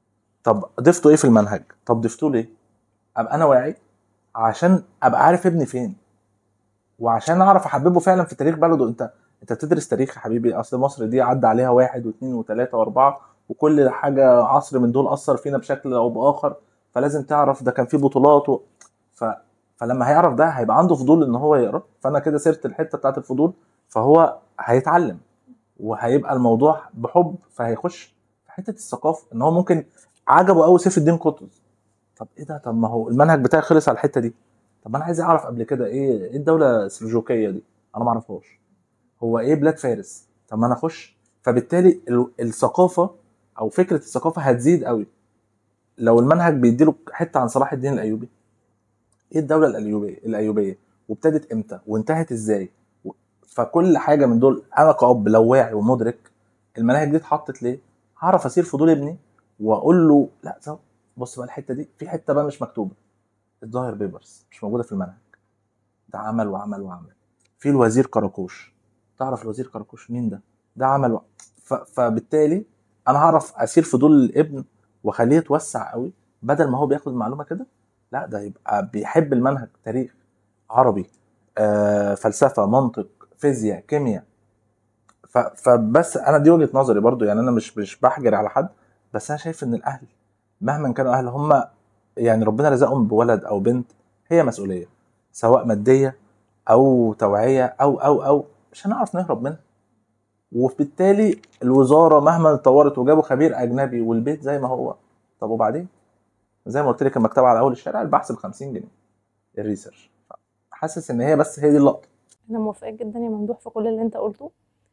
طب ضفتوا ايه في المنهج طب ضفتوه ليه ابقى انا واعي عشان ابقى عارف ابني فين وعشان اعرف احببه فعلا في تاريخ بلده انت انت بتدرس تاريخ يا حبيبي اصل مصر دي عدى عليها واحد واثنين وثلاثه واربعه وكل حاجه عصر من دول اثر فينا بشكل او باخر فلازم تعرف ده كان فيه بطولات و... ف... فلما هيعرف ده هيبقى عنده فضول ان هو يقرا فانا كده سرت الحته بتاعت الفضول فهو هيتعلم وهيبقى الموضوع بحب فهيخش في حته الثقافه ان هو ممكن عجبه قوي سيف الدين قطز طب ايه ده طب ما هو المنهج بتاعي خلص على الحته دي طب انا عايز اعرف قبل كده ايه ايه الدوله السلجوقيه دي انا ما اعرفهاش هو ايه بلاد فارس طب ما انا اخش فبالتالي ال- الثقافه او فكره الثقافه هتزيد قوي لو المنهج بيديله حته عن صلاح الدين الايوبي ايه الدوله الايوبيه الايوبيه وابتدت امتى وانتهت ازاي و- فكل حاجه من دول انا كأب لو واعي ومدرك المناهج دي اتحطت ليه هعرف اسير فضول ابني واقول له لا طب بص بقى الحته دي في حته بقى مش مكتوبه الظاهر بيبرز مش موجوده في المنهج ده عمل وعمل وعمل في الوزير كراكوش تعرف الوزير كراكوش مين ده ده عمل و... ف... فبالتالي انا هعرف اسير فضول الابن واخليه يتوسع قوي بدل ما هو بياخد المعلومه كده لا ده يبقى بيحب المنهج تاريخ عربي آه، فلسفه منطق فيزياء كيمياء ف... فبس انا دي وجهه نظري برضو يعني انا مش مش بحجر على حد بس انا شايف ان الاهل مهما كانوا اهل هم يعني ربنا رزقهم بولد او بنت هي مسؤوليه سواء ماديه او توعيه او او او مش هنعرف نهرب منها وبالتالي الوزاره مهما اتطورت وجابوا خبير اجنبي والبيت زي ما هو طب وبعدين زي ما قلت لك المكتبه على اول الشارع البحث ب 50 جنيه الريسيرش حاسس ان هي بس هي دي اللقطه انا موافقه جدا يا ممدوح في كل اللي انت قلته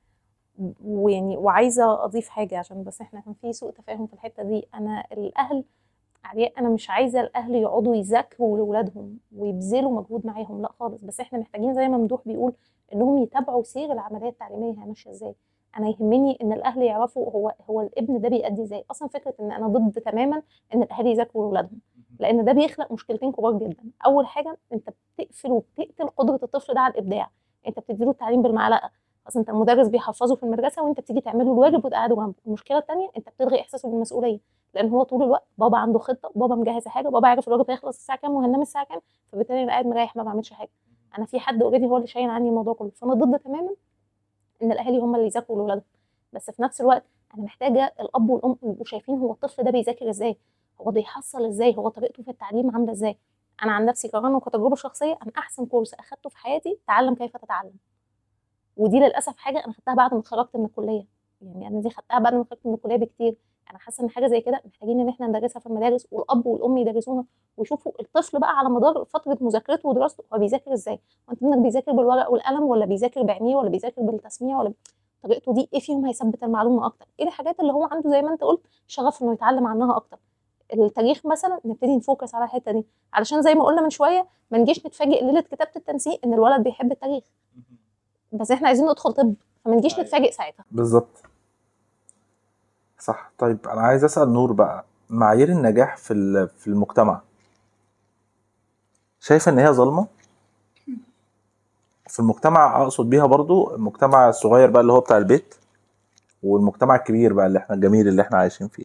ويعني وعايزه اضيف حاجه عشان بس احنا كان في سوء تفاهم في الحته دي انا الاهل علياء انا مش عايزه الاهل يقعدوا يذاكروا لاولادهم ويبذلوا مجهود معاهم لا خالص بس احنا محتاجين زي ما ممدوح بيقول انهم يتابعوا سير العمليه التعليميه هي ماشيه ازاي انا يهمني ان الاهل يعرفوا هو هو الابن ده بيأدي ازاي اصلا فكره ان انا ضد تماما ان الاهالي يذاكروا لاولادهم لان ده بيخلق مشكلتين كبار جدا اول حاجه انت بتقفل وبتقتل قدره الطفل ده على الابداع انت بتديله التعليم بالمعلقه اصل انت المدرس بيحفظه في المدرسه وانت بتيجي تعمله الواجب وتقعده جنبه المشكله الثانيه انت بتلغي احساسه بالمسؤوليه لان هو طول الوقت بابا عنده خطه بابا مجهز حاجه بابا عارف الواجب هيخلص الساعه كام وهننام الساعه كام فبالتالي انا قاعد مريح ما بعملش حاجه انا في حد اوريدي هو اللي شايل عني الموضوع كله فانا ضد تماما ان الاهالي هم اللي يذاكروا لاولادهم بس في نفس الوقت انا محتاجه الاب والام يبقوا شايفين هو الطفل ده بيذاكر ازاي هو بيحصل ازاي هو طريقته في التعليم عامله ازاي انا عن نفسي كمان وكتجربه شخصيه انا احسن كورس اخدته في حياتي تعلم كيف تتعلم ودي للاسف حاجه انا خدتها بعد ما اتخرجت من الكليه يعني انا دي خدتها بعد ما اتخرجت من الكليه بكتير انا حاسه ان حاجه زي كده محتاجين ان احنا ندرسها في المدارس والاب والام يدرسونا ويشوفوا الطفل بقى على مدار فتره مذاكرته ودراسته هو بيذاكر ازاي وانت ابنك بيذاكر بالورق والقلم ولا بيذاكر بعينيه ولا بيذاكر بالتسميع ولا طريقته دي ايه فيهم هيثبت المعلومه اكتر ايه الحاجات اللي هو عنده زي ما انت قلت شغف انه يتعلم عنها اكتر التاريخ مثلا نبتدي نفوكس على الحته دي علشان زي ما قلنا من شويه ما نجيش نتفاجئ ليله كتابه التنسيق ان الولد بيحب التاريخ بس احنا عايزين ندخل طب فما نجيش نتفاجئ ساعتها بالظبط صح طيب انا عايز اسال نور بقى معايير النجاح في ال- في المجتمع شايفه ان هي ظالمه في المجتمع اقصد بيها برضو المجتمع الصغير بقى اللي هو بتاع البيت والمجتمع الكبير بقى اللي احنا الجميل اللي احنا عايشين فيه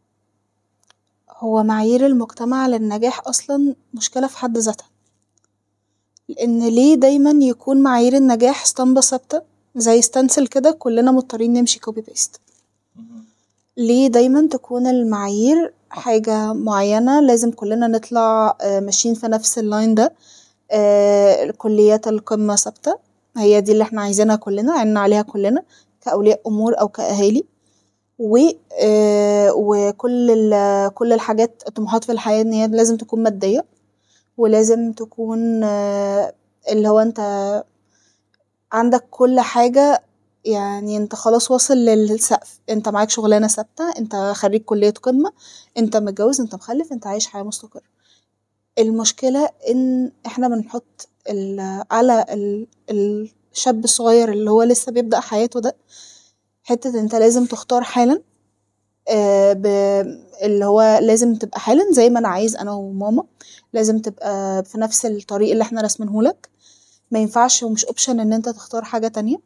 هو معايير المجتمع للنجاح أصلا مشكلة في حد ذاتها لأن ليه دايما يكون معايير النجاح اسطمبة ثابتة زي ستانسل كده كلنا مضطرين نمشي كوبي بيست ليه دايما تكون المعايير حاجة معينة لازم كلنا نطلع آه، ماشيين في نفس اللاين ده آه، كليات القمة ثابتة هي دي اللي احنا عايزينها كلنا عنا عليها كلنا كأولياء أمور أو كأهالي و آه، وكل ال- كل الحاجات الطموحات في الحياة إن هي لازم تكون مادية ولازم تكون آه، اللي هو انت عندك كل حاجة يعني انت خلاص واصل للسقف انت معاك شغلانة ثابتة انت خريج كلية قمة انت متجوز انت مخلف انت عايش حياة مستقرة المشكلة ان احنا بنحط ال- على ال- الشاب الصغير اللي هو لسه بيبدأ حياته ده حتة انت لازم تختار حالا آه، ب- اللي هو لازم تبقى حالا زي ما انا عايز انا وماما لازم تبقى في نفس الطريق اللي احنا راسمينهولك ما ينفعش ومش اوبشن ان انت تختار حاجة تانية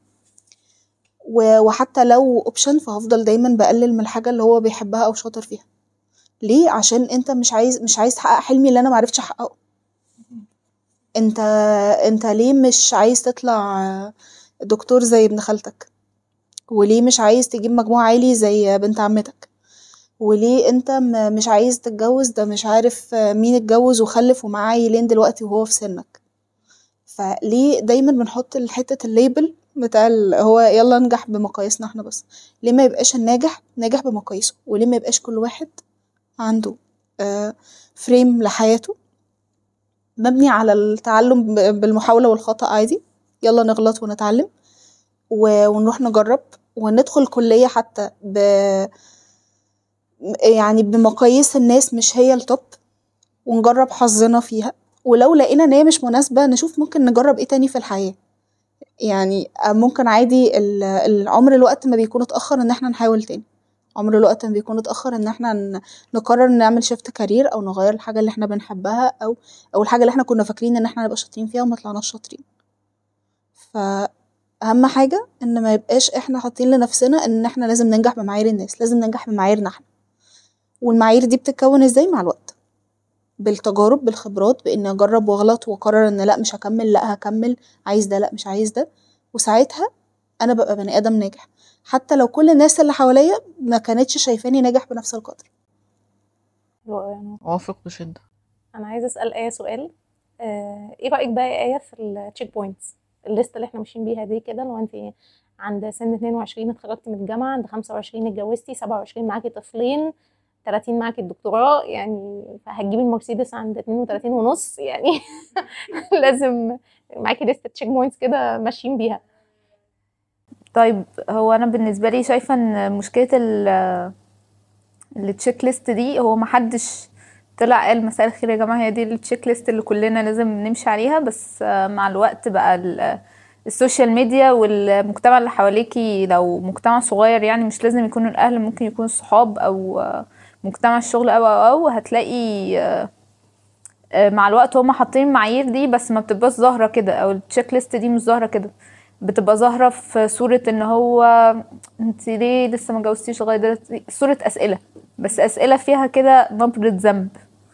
و- وحتى لو اوبشن فهفضل دايما بقلل من الحاجة اللي هو بيحبها او شاطر فيها ليه عشان انت مش عايز مش عايز تحقق حلمي اللي انا معرفتش احققه انت انت ليه مش عايز تطلع دكتور زي ابن خالتك وليه مش عايز تجيب مجموع عالي زي بنت عمتك وليه انت م- مش عايز تتجوز ده مش عارف مين اتجوز وخلف ومعاه عيلين دلوقتي وهو في سنك فليه دايما بنحط حتة الليبل بتاع ال- هو يلا انجح بمقاييسنا احنا بس ليه ما يبقاش الناجح ناجح بمقاييسه وليه ما يبقاش كل واحد عنده آه، فريم لحياته مبني على التعلم ب- بالمحاولة والخطأ عادي يلا نغلط ونتعلم و- ونروح نجرب وندخل كلية حتى ب يعني بمقاييس الناس مش هي التوب ونجرب حظنا فيها ولو لقينا ان هي مش مناسبة نشوف ممكن نجرب ايه تاني في الحياة يعني ممكن عادي ال- العمر الوقت ما بيكون اتأخر ان احنا نحاول تاني عمر الوقت ما بيكون اتأخر ان احنا ن- نقرر نعمل شيفت كارير او نغير الحاجة اللي احنا بنحبها او او الحاجة اللي احنا كنا فاكرين ان احنا نبقى شاطرين فيها وما طلعناش شاطرين فأهم حاجة ان ما يبقاش احنا حاطين لنفسنا ان احنا لازم ننجح بمعايير الناس لازم ننجح بمعاييرنا احنا والمعايير دي بتتكون ازاي مع الوقت بالتجارب بالخبرات بان اجرب واغلط واقرر ان لا مش هكمل لا هكمل عايز ده لا مش عايز ده وساعتها انا ببقى بني ادم ناجح حتى لو كل الناس اللي حواليا ما كانتش شايفاني ناجح بنفس القدر حلو أوي يعني. اوافق بشده انا عايزه اسال ايه سؤال آه، ايه رايك بقى يا ايه في التشيك بوينتس الليسته اللي احنا ماشيين بيها دي كده لو انت عند سن 22 اتخرجتي من الجامعه عند 25 اتجوزتي 27 معاكي طفلين 30 معاكي الدكتوراه يعني فهتجيبي المرسيدس عند 32 ونص يعني لازم معاكي لسته تشيك بوينتس كده ماشيين بيها طيب هو انا بالنسبه لي شايفه ان مشكله ال التشيك ليست دي هو محدش طلع قال مساء الخير يا جماعه هي دي التشيك ليست اللي كلنا لازم نمشي عليها بس آه، مع الوقت بقى ال- السوشيال ميديا والمجتمع اللي حواليكي لو مجتمع صغير يعني مش لازم يكونوا الاهل ممكن يكونوا الصحاب او آه، مجتمع الشغل او او او هتلاقي آه، آه، مع الوقت هما حاطين المعايير دي بس ما بتبقاش ظاهره كده او التشيك ليست دي مش ظاهره كده بتبقى ظاهره في صوره ان هو انت ليه لسه ما جوزتيش لغايه دلوقتي صوره اسئله بس اسئله فيها كده نبره ذنب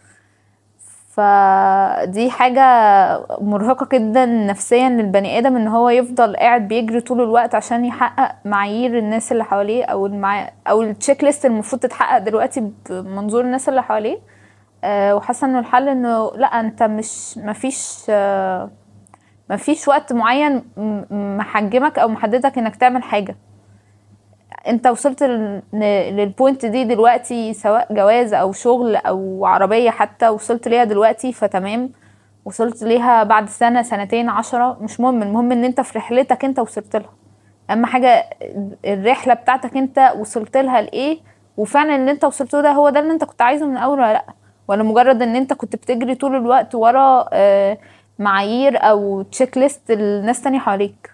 فدي حاجة مرهقة جدا نفسيا للبني آدم ان هو يفضل قاعد بيجري طول الوقت عشان يحقق معايير الناس اللي حواليه او المع... او التشيك ليست المفروض تتحقق دلوقتي بمنظور الناس اللي حواليه أه وحاسة انه الحل انه لا انت مش مفيش أه مفيش وقت معين م- محجمك او محددك انك تعمل حاجة انت وصلت لل- للبوينت دي دلوقتي سواء جواز او شغل او عربية حتى وصلت ليها دلوقتي فتمام وصلت ليها بعد سنة سنتين عشرة مش مهم المهم ان انت في رحلتك انت وصلت لها اهم حاجة الرحلة بتاعتك انت وصلت لها لايه وفعلا اللي انت وصلت له ده هو ده اللي انت كنت عايزه من الاول ولا لا ولا مجرد ان انت كنت بتجري طول الوقت ورا آه، معايير او تشيك ليست الناس تانية حواليك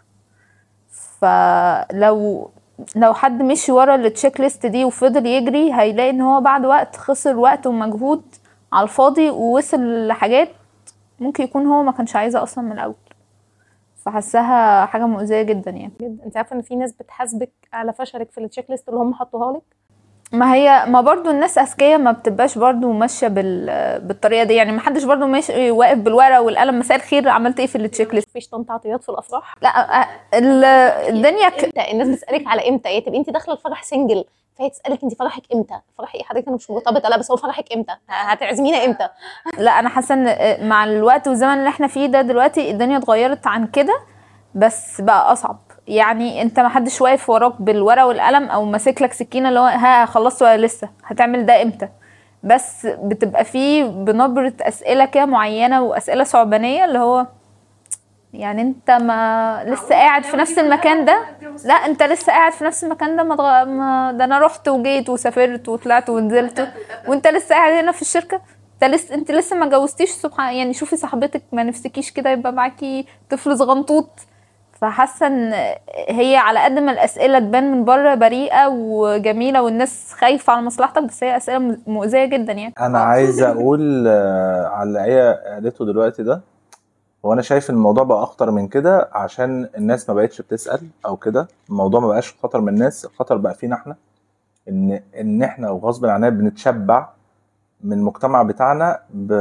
فلو لو حد مشي ورا التشيك ليست دي وفضل يجري هيلاقي ان هو بعد وقت خسر وقت ومجهود على الفاضي ووصل لحاجات ممكن يكون هو ما كانش عايزها اصلا من الاول فحسها حاجه مؤذيه جدا يعني جدا انت عارفه ان في ناس بتحاسبك على فشلك في التشيك ليست اللي هم حطوها لك ما هي ما برضو الناس اذكياء ما بتبقاش برضو ماشيه بال بالطريقه دي يعني ما حدش برضو ماشي واقف بالورقه والقلم مساء الخير عملت ايه في التشيك ليست مفيش طنط عطيات في الافراح لا أ- ال- الدنيا ك... امتى الناس بتسالك على امتى يعني تبقي انت داخله الفرح سنجل فهي تسالك انت فرحك امتى فرحي ايه حضرتك انا مش مرتبطه لا بس هو فرحك امتى ه- هتعزمينا امتى لا انا حاسه ان مع الوقت والزمن اللي احنا فيه ده دلوقتي الدنيا اتغيرت عن كده بس بقى اصعب يعني انت ما حدش واقف وراك بالورقه والقلم او ماسك لك سكينه اللي هو ها خلصت ولا لسه هتعمل ده امتى بس بتبقى فيه بنبره اسئله كده معينه واسئله صعبانيه اللي هو يعني انت ما لسه قاعد في نفس المكان ده لا انت لسه قاعد في نفس المكان ده ما, تغ... ما ده انا رحت وجيت وسافرت وطلعت ونزلت وانت لسه قاعد هنا في الشركه انت لسه انت لسه ما جوزتيش سبحان يعني شوفي صاحبتك ما نفسكيش كده يبقى معاكي طفل صغنطوط فحاسه ان هي على قد ما الاسئله تبان من بره بريئه وجميله والناس خايفه على مصلحتك بس هي اسئله مؤذيه جدا يعني انا عايز اقول آه، على اللي هي قالته دلوقتي ده هو انا شايف ان الموضوع بقى اخطر من كده عشان الناس ما بقتش بتسال او كده الموضوع ما بقاش خطر من الناس الخطر بقى فينا احنا ان ان احنا وغصب عننا بنتشبع من المجتمع بتاعنا ب...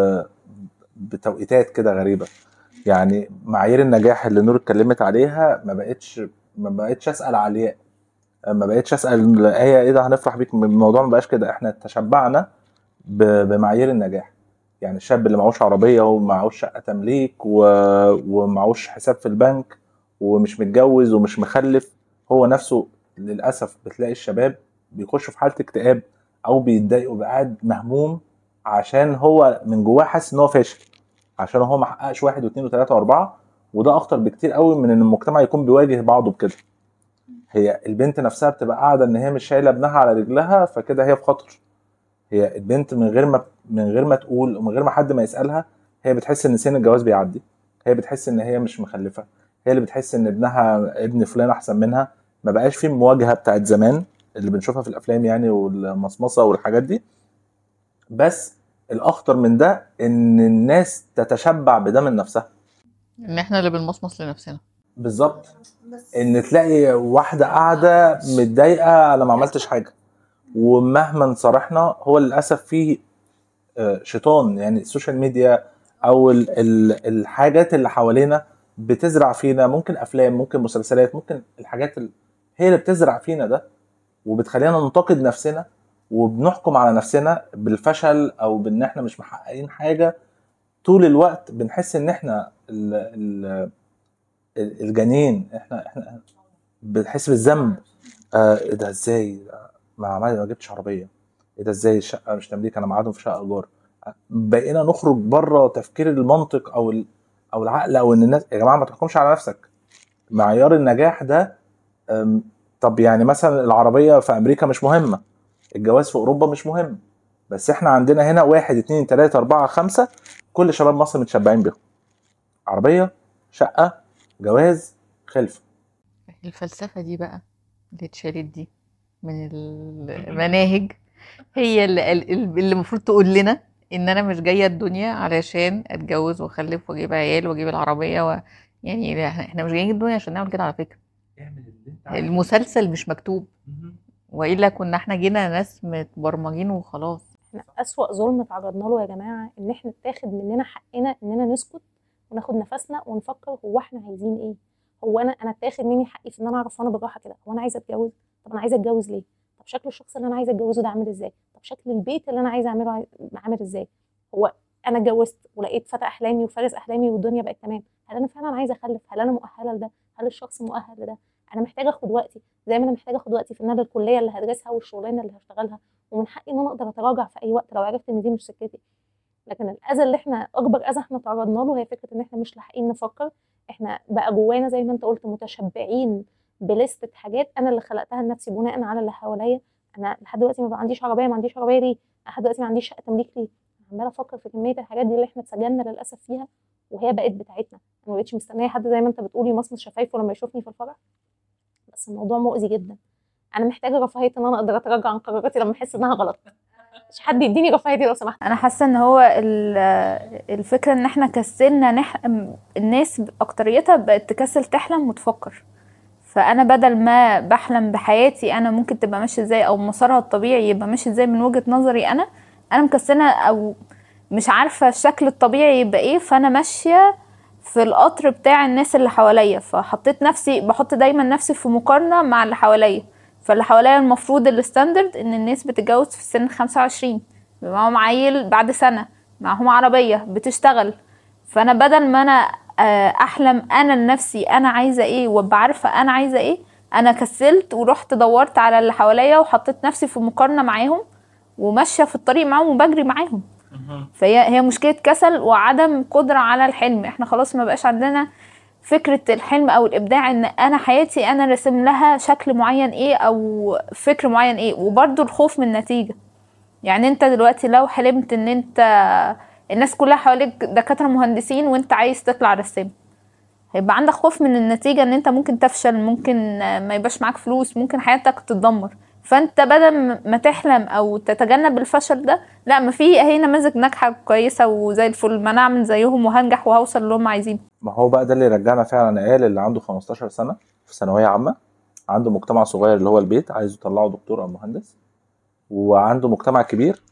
بتوقيتات كده غريبه يعني معايير النجاح اللي نور اتكلمت عليها ما بقتش ما بقتش اسال علياء ما بقتش اسال ايه ايه ده هنفرح بيك الموضوع ما بقاش كده احنا تشبعنا ب- بمعايير النجاح يعني الشاب اللي معهوش عربيه ومعهوش شقه تمليك و... ومعهوش حساب في البنك ومش متجوز ومش مخلف هو نفسه للاسف بتلاقي الشباب بيخشوا في حاله اكتئاب او بيتضايق ويبقى قاعد مهموم عشان هو من جواه حاسس ان هو فاشل عشان هو ما حققش واحد واثنين وثلاثه واربعه وده اخطر بكتير قوي من ان المجتمع يكون بيواجه بعضه بكده هي البنت نفسها بتبقى قاعده ان هي مش شايله ابنها على رجلها فكده هي في خطر هي البنت من غير ما من غير ما تقول ومن غير ما حد ما يسالها هي بتحس ان سن الجواز بيعدي هي بتحس ان هي مش مخلفه هي اللي بتحس ان ابنها ابن فلان احسن منها ما بقاش في المواجهه بتاعت زمان اللي بنشوفها في الافلام يعني والمصمصه والحاجات دي بس الاخطر من ده ان الناس تتشبع بده من نفسها ان احنا اللي بنمصمص لنفسنا بالظبط ان تلاقي واحده قاعده متضايقه انا ما عملتش حاجه ومهما صرحنا هو للاسف فيه آه، شيطان يعني السوشيال ميديا او ال- ال- الحاجات اللي حوالينا بتزرع فينا ممكن افلام ممكن مسلسلات ممكن الحاجات اللي هي اللي بتزرع فينا ده وبتخلينا ننتقد نفسنا وبنحكم على نفسنا بالفشل او بان احنا مش محققين حاجه طول الوقت بنحس ان احنا ال ال ال- الجنين احنا احنا بنحس بالذنب آه ايه ده ازاي ما عملت ما جبتش عربيه ايه ده ازاي الشقه مش تمليك انا معادهم في شقه ايجار بقينا نخرج بره تفكير المنطق او ال- او العقل او ان الناس يا جماعه ما تحكمش على نفسك معيار النجاح ده أم، طب يعني مثلا العربيه في امريكا مش مهمه الجواز في اوروبا مش مهم بس احنا عندنا هنا واحد اتنين تلاته اربعه خمسه كل شباب مصر متشبعين بيهم عربيه شقه جواز خلفه الفلسفة دي بقى اللي اتشالت دي من المناهج هي اللي اللي المفروض تقول لنا ان انا مش جايه الدنيا علشان اتجوز واخلف واجيب عيال واجيب العربيه و... يعني احنا إحنا مش جايين الدنيا عشان نعمل كده على فكره المسلسل مش مكتوب والا كنا احنا جينا ناس متبرمجين وخلاص احنا اسوأ ظلم تعرضنا له يا جماعه ان احنا اتاخد مننا حقنا اننا نسكت وناخد نفسنا ونفكر هو احنا عايزين ايه هو انا انا اتاخد مني حقي في ان انا اعرف وانا بالراحه كده هو انا عايزه اتجوز طب انا عايزه اتجوز ليه طب شكل الشخص اللي انا عايزه اتجوزه ده عامل ازاي طب شكل البيت اللي انا عايزه اعمله عاي- عامل ازاي هو انا اتجوزت ولقيت فتى احلامي وفارس احلامي والدنيا بقت تمام هل انا فعلا عايزه اخلف هل انا مؤهله لده هل الشخص مؤهل لده انا محتاجه اخد وقتي زي ما انا محتاجه اخد وقتي في ان انا الكليه اللي هدرسها والشغلانه اللي هشتغلها ومن حقي ان انا اقدر اتراجع في اي وقت لو عرفت ان دي مش سكتي لكن الاذى اللي احنا اكبر اذى احنا تعرضنا له هي فكره ان احنا مش لاحقين نفكر احنا بقى جوانا زي ما انت قلت متشبعين بلستة حاجات انا اللي خلقتها لنفسي بناء على اللي حواليا انا لحد دلوقتي ما بقى عنديش عربيه ما عنديش عربيه ليه أنا لحد دلوقتي ما عنديش شقه تمليك ليه عماله افكر في كميه الحاجات دي اللي احنا اتسجلنا للاسف فيها وهي بقت بتاعتنا انا ما بقتش مستنيه حد زي ما انت بتقول يمصمص شفايفه لما يشوفني في الفرح بس الموضوع مؤذي جدا انا محتاجه رفاهيه ان انا اقدر اتراجع عن قراراتي لما احس انها غلط مش حد يديني رفاهيه دي لو سمحت انا حاسه ان هو ال- الفكره ان احنا كسلنا نح... الناس اكتريتها بقت تكسل تحلم وتفكر فانا بدل ما بحلم بحياتي انا ممكن تبقى ماشيه ازاي او مسارها الطبيعي يبقى ماشي ازاي من وجهه نظري انا انا مكسله او مش عارفه الشكل الطبيعي يبقى ايه فانا ماشيه في القطر بتاع الناس اللي حواليا فحطيت نفسي بحط دايما نفسي في مقارنه مع اللي حواليا فاللي حواليا المفروض الستاندرد ان الناس بتتجوز في سن 25 معاهم عيل بعد سنه معاهم عربيه بتشتغل فانا بدل ما انا آه، احلم انا لنفسي انا عايزه ايه وابقى عارفه انا عايزه ايه انا كسلت ورحت دورت على اللي حواليا وحطيت نفسي في مقارنه معاهم وماشيه في الطريق معاهم وبجري معاهم فهي هي مشكله كسل وعدم قدره على الحلم احنا خلاص ما بقاش عندنا فكره الحلم او الابداع ان انا حياتي انا راسم لها شكل معين ايه او فكر معين ايه وبرده الخوف من النتيجه يعني انت دلوقتي لو حلمت ان انت الناس كلها حواليك دكاتره مهندسين وانت عايز تطلع رسام هيبقى عندك خوف من النتيجه ان انت ممكن تفشل ممكن ما يبقاش معاك فلوس ممكن حياتك تتدمر فانت بدل ما تحلم او تتجنب الفشل ده لا ما في اهي نماذج ناجحه كويسه وزي الفل ما انا اعمل زيهم وهنجح وهوصل اللي هم عايزينه ما هو بقى ده اللي يرجعنا فعلا عيال اللي عنده 15 سنه في ثانويه عامه عنده مجتمع صغير اللي هو البيت عايز يطلعه دكتور او مهندس وعنده مجتمع كبير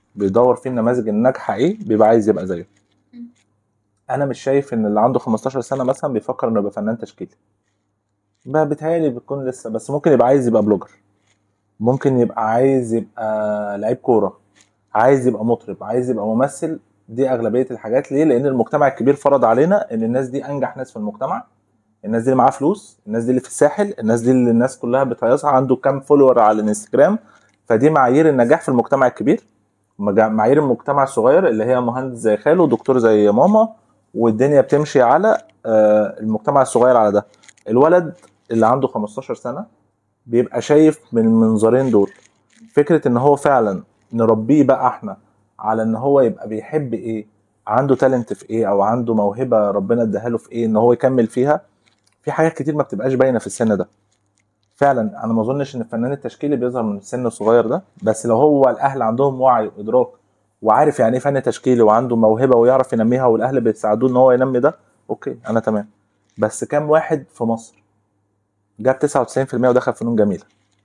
بيدور فيه النماذج الناجحه ايه بيبقى عايز يبقى زيه انا مش شايف ان اللي عنده 15 سنه مثلا بيفكر انه يبقى فنان تشكيلي بقى بيتهيألي بيكون لسه بس ممكن يبقى عايز يبقى بلوجر ممكن يبقى عايز يبقى لعيب كوره عايز يبقى مطرب عايز يبقى ممثل دي اغلبيه الحاجات ليه لان المجتمع الكبير فرض علينا ان الناس دي انجح ناس في المجتمع الناس دي اللي معاها فلوس الناس دي اللي في الساحل الناس دي اللي الناس كلها بتهيصها عنده كام فولور على الانستجرام فدي معايير النجاح في المجتمع الكبير مجا- معايير المجتمع الصغير اللي هي مهندس زي خاله دكتور زي ماما والدنيا بتمشي على آه، المجتمع الصغير على ده الولد اللي عنده 15 سنه بيبقى شايف من المنظارين دول فكره ان هو فعلا نربيه بقى احنا على ان هو يبقى بيحب ايه عنده تالنت في ايه او عنده موهبه ربنا اداها له في ايه ان هو يكمل فيها في حاجات كتير ما بتبقاش باينه في السن ده فعلا انا ما اظنش ان الفنان التشكيلي بيظهر من السن الصغير ده بس لو هو الاهل عندهم وعي وادراك وعارف يعني ايه فن تشكيلي وعنده موهبه ويعرف ينميها والاهل بيساعدوه ان هو ينمي ده اوكي انا تمام بس كام واحد في مصر جاب 99% ودخل فنون جميله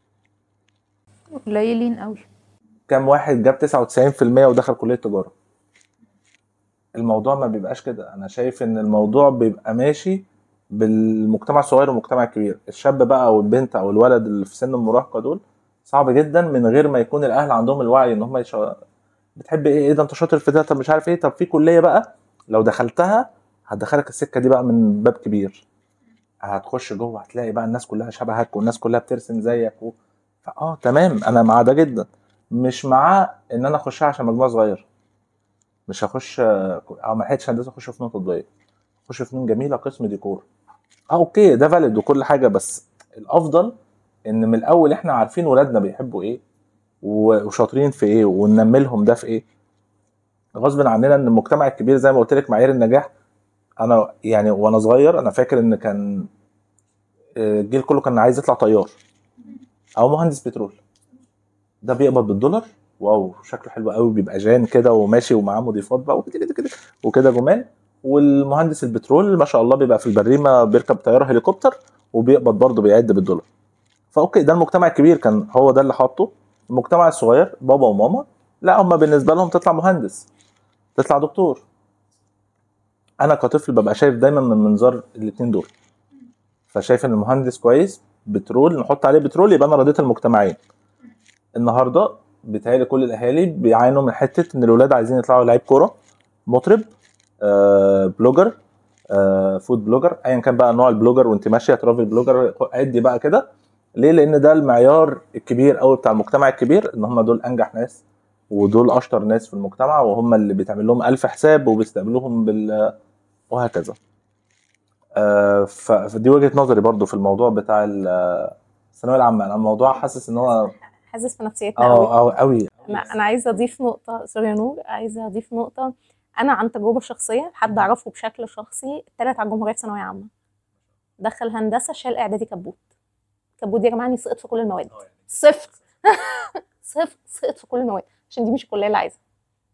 قليلين قوي كام واحد جاب 99% ودخل كليه تجاره الموضوع ما بيبقاش كده انا شايف ان الموضوع بيبقى ماشي بالمجتمع الصغير والمجتمع الكبير الشاب بقى او البنت او الولد اللي في سن المراهقه دول صعب جدا من غير ما يكون الاهل عندهم الوعي ان هم يش... بتحب ايه ايه ده انت شاطر في ده طب مش عارف ايه طب في كليه بقى لو دخلتها هتدخلك السكه دي بقى من باب كبير هتخش جوه هتلاقي بقى الناس كلها شبهك والناس كلها بترسم زيك و... فاه تمام انا مع ده جدا مش مع ان انا اخشها عشان مجموع صغير مش هخش او ما لحقتش هندسه اخش فنون تطبيقيه اخش فنون جميله قسم ديكور اه اوكي ده فاليد وكل حاجه بس الافضل ان من الاول احنا عارفين ولادنا بيحبوا ايه و- وشاطرين في ايه وننمي لهم ده في ايه غصب عننا ان المجتمع الكبير زي ما قلت لك معايير النجاح انا يعني وانا صغير انا فاكر ان كان آه، الجيل كله كان عايز يطلع طيار او مهندس بترول ده بيقبض بالدولار واو شكله حلو قوي بيبقى جان كده وماشي ومعاه مضيفات بقى وكده كده كده وكده جمال والمهندس البترول ما شاء الله بيبقى في البريمه بيركب طياره هليكوبتر وبيقبض برضه بيعد بالدولار فاوكي ده المجتمع الكبير كان هو ده اللي حاطه المجتمع الصغير بابا وماما لا هم بالنسبه لهم تطلع مهندس تطلع دكتور انا كطفل ببقى شايف دايما من منظار الاثنين دول فشايف ان المهندس كويس بترول نحط عليه بترول يبقى انا رضيت المجتمعين النهارده بيتهيألي كل الاهالي بيعانوا من حته ان الاولاد عايزين يطلعوا لعيب كوره مطرب آه، بلوجر آه، فود بلوجر ايا كان بقى نوع البلوجر وانت ماشيه ترافل بلوجر ادي بقى كده ليه لان ده المعيار الكبير قوي بتاع المجتمع الكبير ان هم دول انجح ناس ودول اشطر ناس في المجتمع وهم اللي بيتعمل لهم الف حساب وبيستقبلوهم بال وهكذا آه، ف- فدي وجهه نظري برضو في الموضوع بتاع ال- الثانويه العامه انا الموضوع حاسس ان هو حاسس في نفسيتنا قوي اه اه قوي انا انا عايزه اضيف نقطه سوري يا نور عايزه اضيف نقطه انا عن تجربه شخصيه حد اعرفه بشكل شخصي التالت على الجمهوريه في ثانويه عامه دخل هندسه شال اعدادي كبوت كبوت دي يا جماعه اني سقط في كل المواد صفر صفر سقط في كل المواد عشان دي مش الكليه اللي عايزها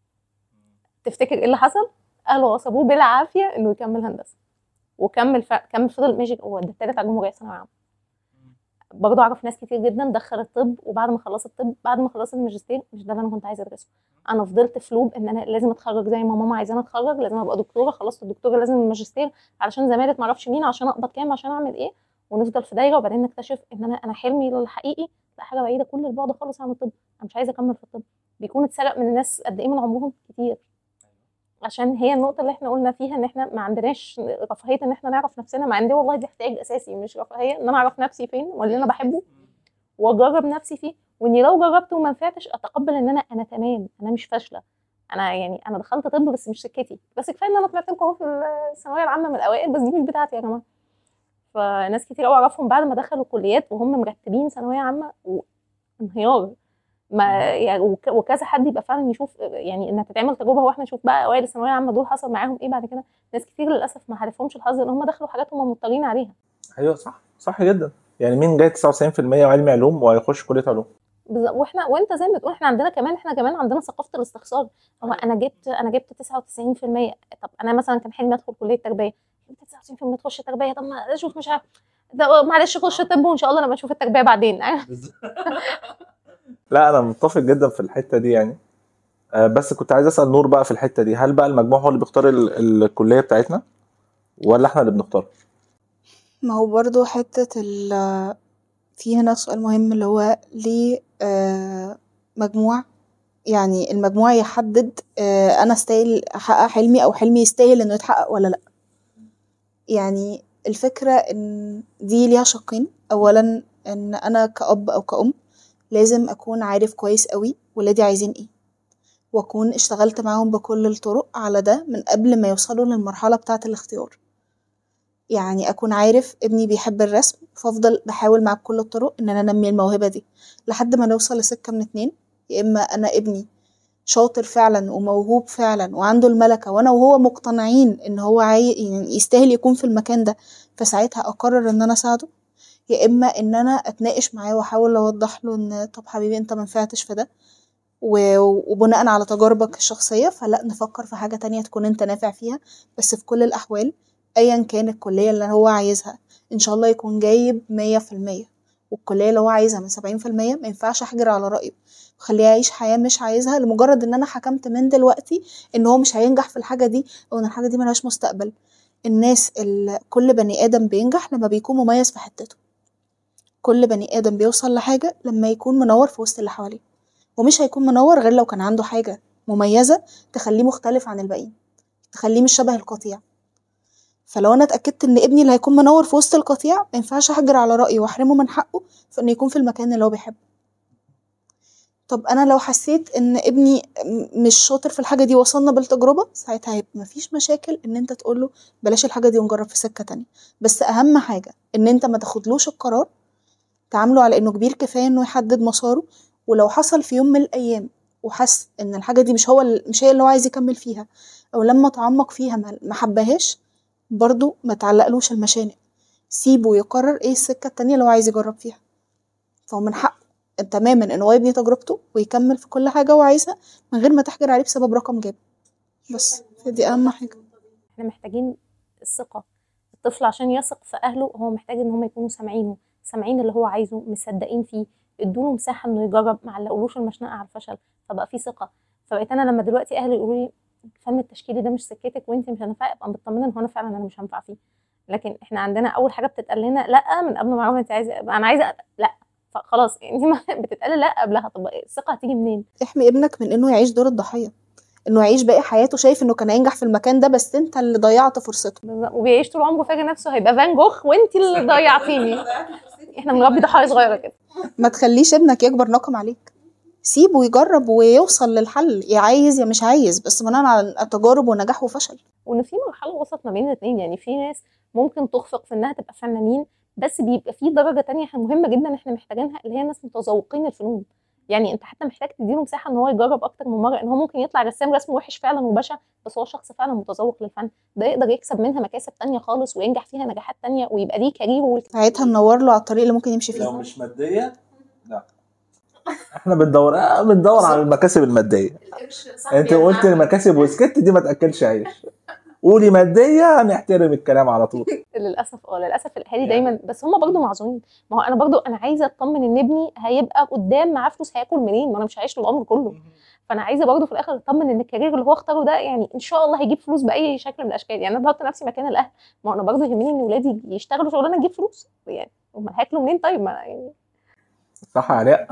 تفتكر ايه اللي حصل اهله غصبوه بالعافيه انه يكمل هندسه وكمل ف... كمل فضل ماشي هو ده التالت على الجمهوريه في ثانويه عامه برضه اعرف ناس كتير جدا دخل الطب وبعد ما خلصت الطب بعد ما خلصت الماجستير مش ده اللي انا كنت عايزه ادرسه انا فضلت في لوب ان انا لازم اتخرج زي ما ماما عايزاني اتخرج لازم ابقى دكتوره خلصت الدكتوره لازم الماجستير علشان زماله ما اعرفش مين عشان اقبض كام عشان اعمل ايه ونفضل في دايره وبعدين نكتشف ان انا انا حلمي الحقيقي لا حاجه بعيده كل البعد خالص عن الطب انا مش عايزه اكمل في الطب بيكون اتسرق من الناس قد ايه من عمرهم كتير عشان هي النقطة اللي احنا قلنا فيها ان احنا ما عندناش رفاهية ان احنا نعرف نفسنا ما عندي والله دي احتياج اساسي مش رفاهية ان انا اعرف نفسي فين واللي انا بحبه واجرب نفسي فيه واني لو جربت وما نفعتش اتقبل ان انا انا تمام انا مش فاشله انا يعني انا دخلت طب بس مش سكتي بس كفايه ان انا طلعت لكم اهو في الثانويه العامه من الاوائل بس دي مش بتاعتي يا جماعه فناس كتير قوي اعرفهم بعد ما دخلوا الكليات وهم مرتبين ثانويه عامه وانهيار ما يعني وك- وكذا حد يبقى فعلا يشوف يعني انها تتعمل تجربه واحنا نشوف بقى اوائل الثانويه العامه دول حصل معاهم ايه بعد كده ناس كتير للاسف ما حالفهمش الحظ ان هم دخلوا حاجات هم مضطرين عليها ايوه صح صح جدا يعني مين جاي 99% علمي علوم وهيخش كليه علوم بالظبط واحنا وانت زي ما بتقول احنا عندنا كمان احنا كمان عندنا ثقافه الاستخسار هو انا جبت انا جبت 99% طب انا مثلا كان حلمي ادخل كليه تربيه جبت 99% تخش تربيه طب ما اشوف مش عارف ده معلش خش طب وان شاء الله لما اشوف التربيه بعدين لا انا متفق جدا في الحته دي يعني آه، بس كنت عايز اسال نور بقى في الحته دي هل بقى المجموع هو اللي بيختار ال- الكليه بتاعتنا ولا احنا اللي بنختار ما هو برضو حتة ال في هنا سؤال مهم اللي هو ليه آه، مجموع يعني المجموع يحدد آه، أنا استاهل أحقق حلمي أو حلمي يستاهل إنه يتحقق ولا لأ يعني الفكرة إن دي ليها شقين أولا إن أنا كأب أو كأم لازم أكون عارف كويس قوي ولادي عايزين إيه وأكون اشتغلت معاهم بكل الطرق على ده من قبل ما يوصلوا للمرحلة بتاعة الاختيار يعني اكون عارف ابني بيحب الرسم فافضل بحاول معاه بكل الطرق ان انا انمي الموهبه دي لحد ما نوصل لسكه من اتنين يا اما انا ابني شاطر فعلا وموهوب فعلا وعنده الملكه وانا وهو مقتنعين ان هو عاي... يعني يستاهل يكون في المكان ده فساعتها اقرر ان انا اساعده يا اما ان انا اتناقش معاه واحاول اوضح له ان طب حبيبي انت منفعتش في ده و- وبناء على تجاربك الشخصيه فلا نفكر في حاجه تانية تكون انت نافع فيها بس في كل الاحوال ايا كان الكليه اللي هو عايزها ان شاء الله يكون جايب مية في المية والكليه اللي هو عايزها من سبعين في المية ما ينفعش احجر على رايه وخليه يعيش حياه مش عايزها لمجرد ان انا حكمت من دلوقتي ان هو مش هينجح في الحاجه دي او ان الحاجه دي ملهاش مستقبل الناس ال- كل بني ادم بينجح لما بيكون مميز في حتته كل بني ادم بيوصل لحاجه لما يكون منور في وسط اللي حواليه ومش هيكون منور غير لو كان عنده حاجه مميزه تخليه مختلف عن الباقيين تخليه مش شبه القطيع فلو انا اتاكدت ان ابني اللي هيكون منور في وسط القطيع ما ينفعش احجر على رايه واحرمه من حقه في انه يكون في المكان اللي هو بيحبه طب انا لو حسيت ان ابني م- مش شاطر في الحاجه دي وصلنا بالتجربه ساعتها هيبقى مفيش مشاكل ان انت تقوله بلاش الحاجه دي ونجرب في سكه تانية بس اهم حاجه ان انت ما تاخدلوش القرار تعامله على انه كبير كفايه انه يحدد مساره ولو حصل في يوم من الايام وحس ان الحاجه دي مش هو ال- مش هي اللي هو عايز يكمل فيها او لما تعمق فيها ما ما حبهاش برضو ما تعلقلوش المشانق سيبه يقرر ايه السكه التانية اللي هو عايز يجرب فيها فهو من حقه تماما ان هو يبني تجربته ويكمل في كل حاجه هو عايزها من غير ما تحجر عليه بسبب رقم جاب بس دي اهم حاجه احنا محتاجين الثقة الطفل عشان يثق في أهله هو محتاج إن هم يكونوا سامعينه سامعين اللي هو عايزه مصدقين فيه ادوله مساحة إنه يجرب ما علقولوش المشنقة على الفشل فبقى في ثقة فبقيت أنا لما دلوقتي أهلي يقولوا لي الفن التشكيلي ده مش سكتك وأنت مش هنفع أبقى مطمنة إن هو أنا فعلا أنا مش هنفع فيه لكن احنا عندنا أول حاجة بتتقال لنا لأ من قبل ما أعرف أنت عايزة أنا عايزة لأ فخلاص انت ما بتتقال لا قبلها طب الثقة هتيجي منين؟ احمي ابنك من انه يعيش دور الضحيه انه يعيش باقي حياته شايف انه كان هينجح في المكان ده بس انت اللي ضيعت فرصته وبيعيش طول عمره فاكر نفسه هيبقى فان جوخ وانت اللي ضيعتيني احنا بنربي ضحايا صغيره كده ما تخليش ابنك يكبر ناقم عليك سيبه يجرب ويوصل للحل يا عايز يا مش عايز بس بناء على تجارب ونجاح وفشل وان في مرحله وسط ما بين الاثنين يعني في ناس ممكن تخفق في انها تبقى فنانين بس بيبقى في درجه تانية احنا مهمه جدا احنا محتاجينها اللي هي ناس متذوقين الفنون يعني انت حتى محتاج تديله مساحه ان هو يجرب اكتر من مره ان هو ممكن يطلع رسام رسم وحش فعلا وبشع بس هو شخص فعلا متذوق للفن ده يقدر يكسب منها مكاسب تانية خالص وينجح فيها نجاحات تانية ويبقى ليه كارير ساعتها ننور له على الطريق اللي ممكن يمشي لو فيه مش ماديه لا احنا بندور آه بندور على المكاسب الماديه انت قلت المكاسب وسكت دي ما تاكلش عيش قولي ماديه هنحترم الكلام على طول للاسف اه للاسف الاهالي دايما بس هم برضو معذورين ما هو انا برضو انا عايزه اطمن ان ابني هيبقى قدام معاه فلوس هياكل منين ما انا مش هعيش له العمر كله فانا عايزه برضو في الاخر اطمن ان الكارير اللي هو اختاره ده يعني ان شاء الله هيجيب فلوس باي شكل من الاشكال يعني انا بحط نفسي مكان الاهل ما هو انا برضو يهمني ان ولادي يشتغلوا شغلانه تجيب فلوس يعني هم هياكلوا منين طيب ما يعني صح يا علاء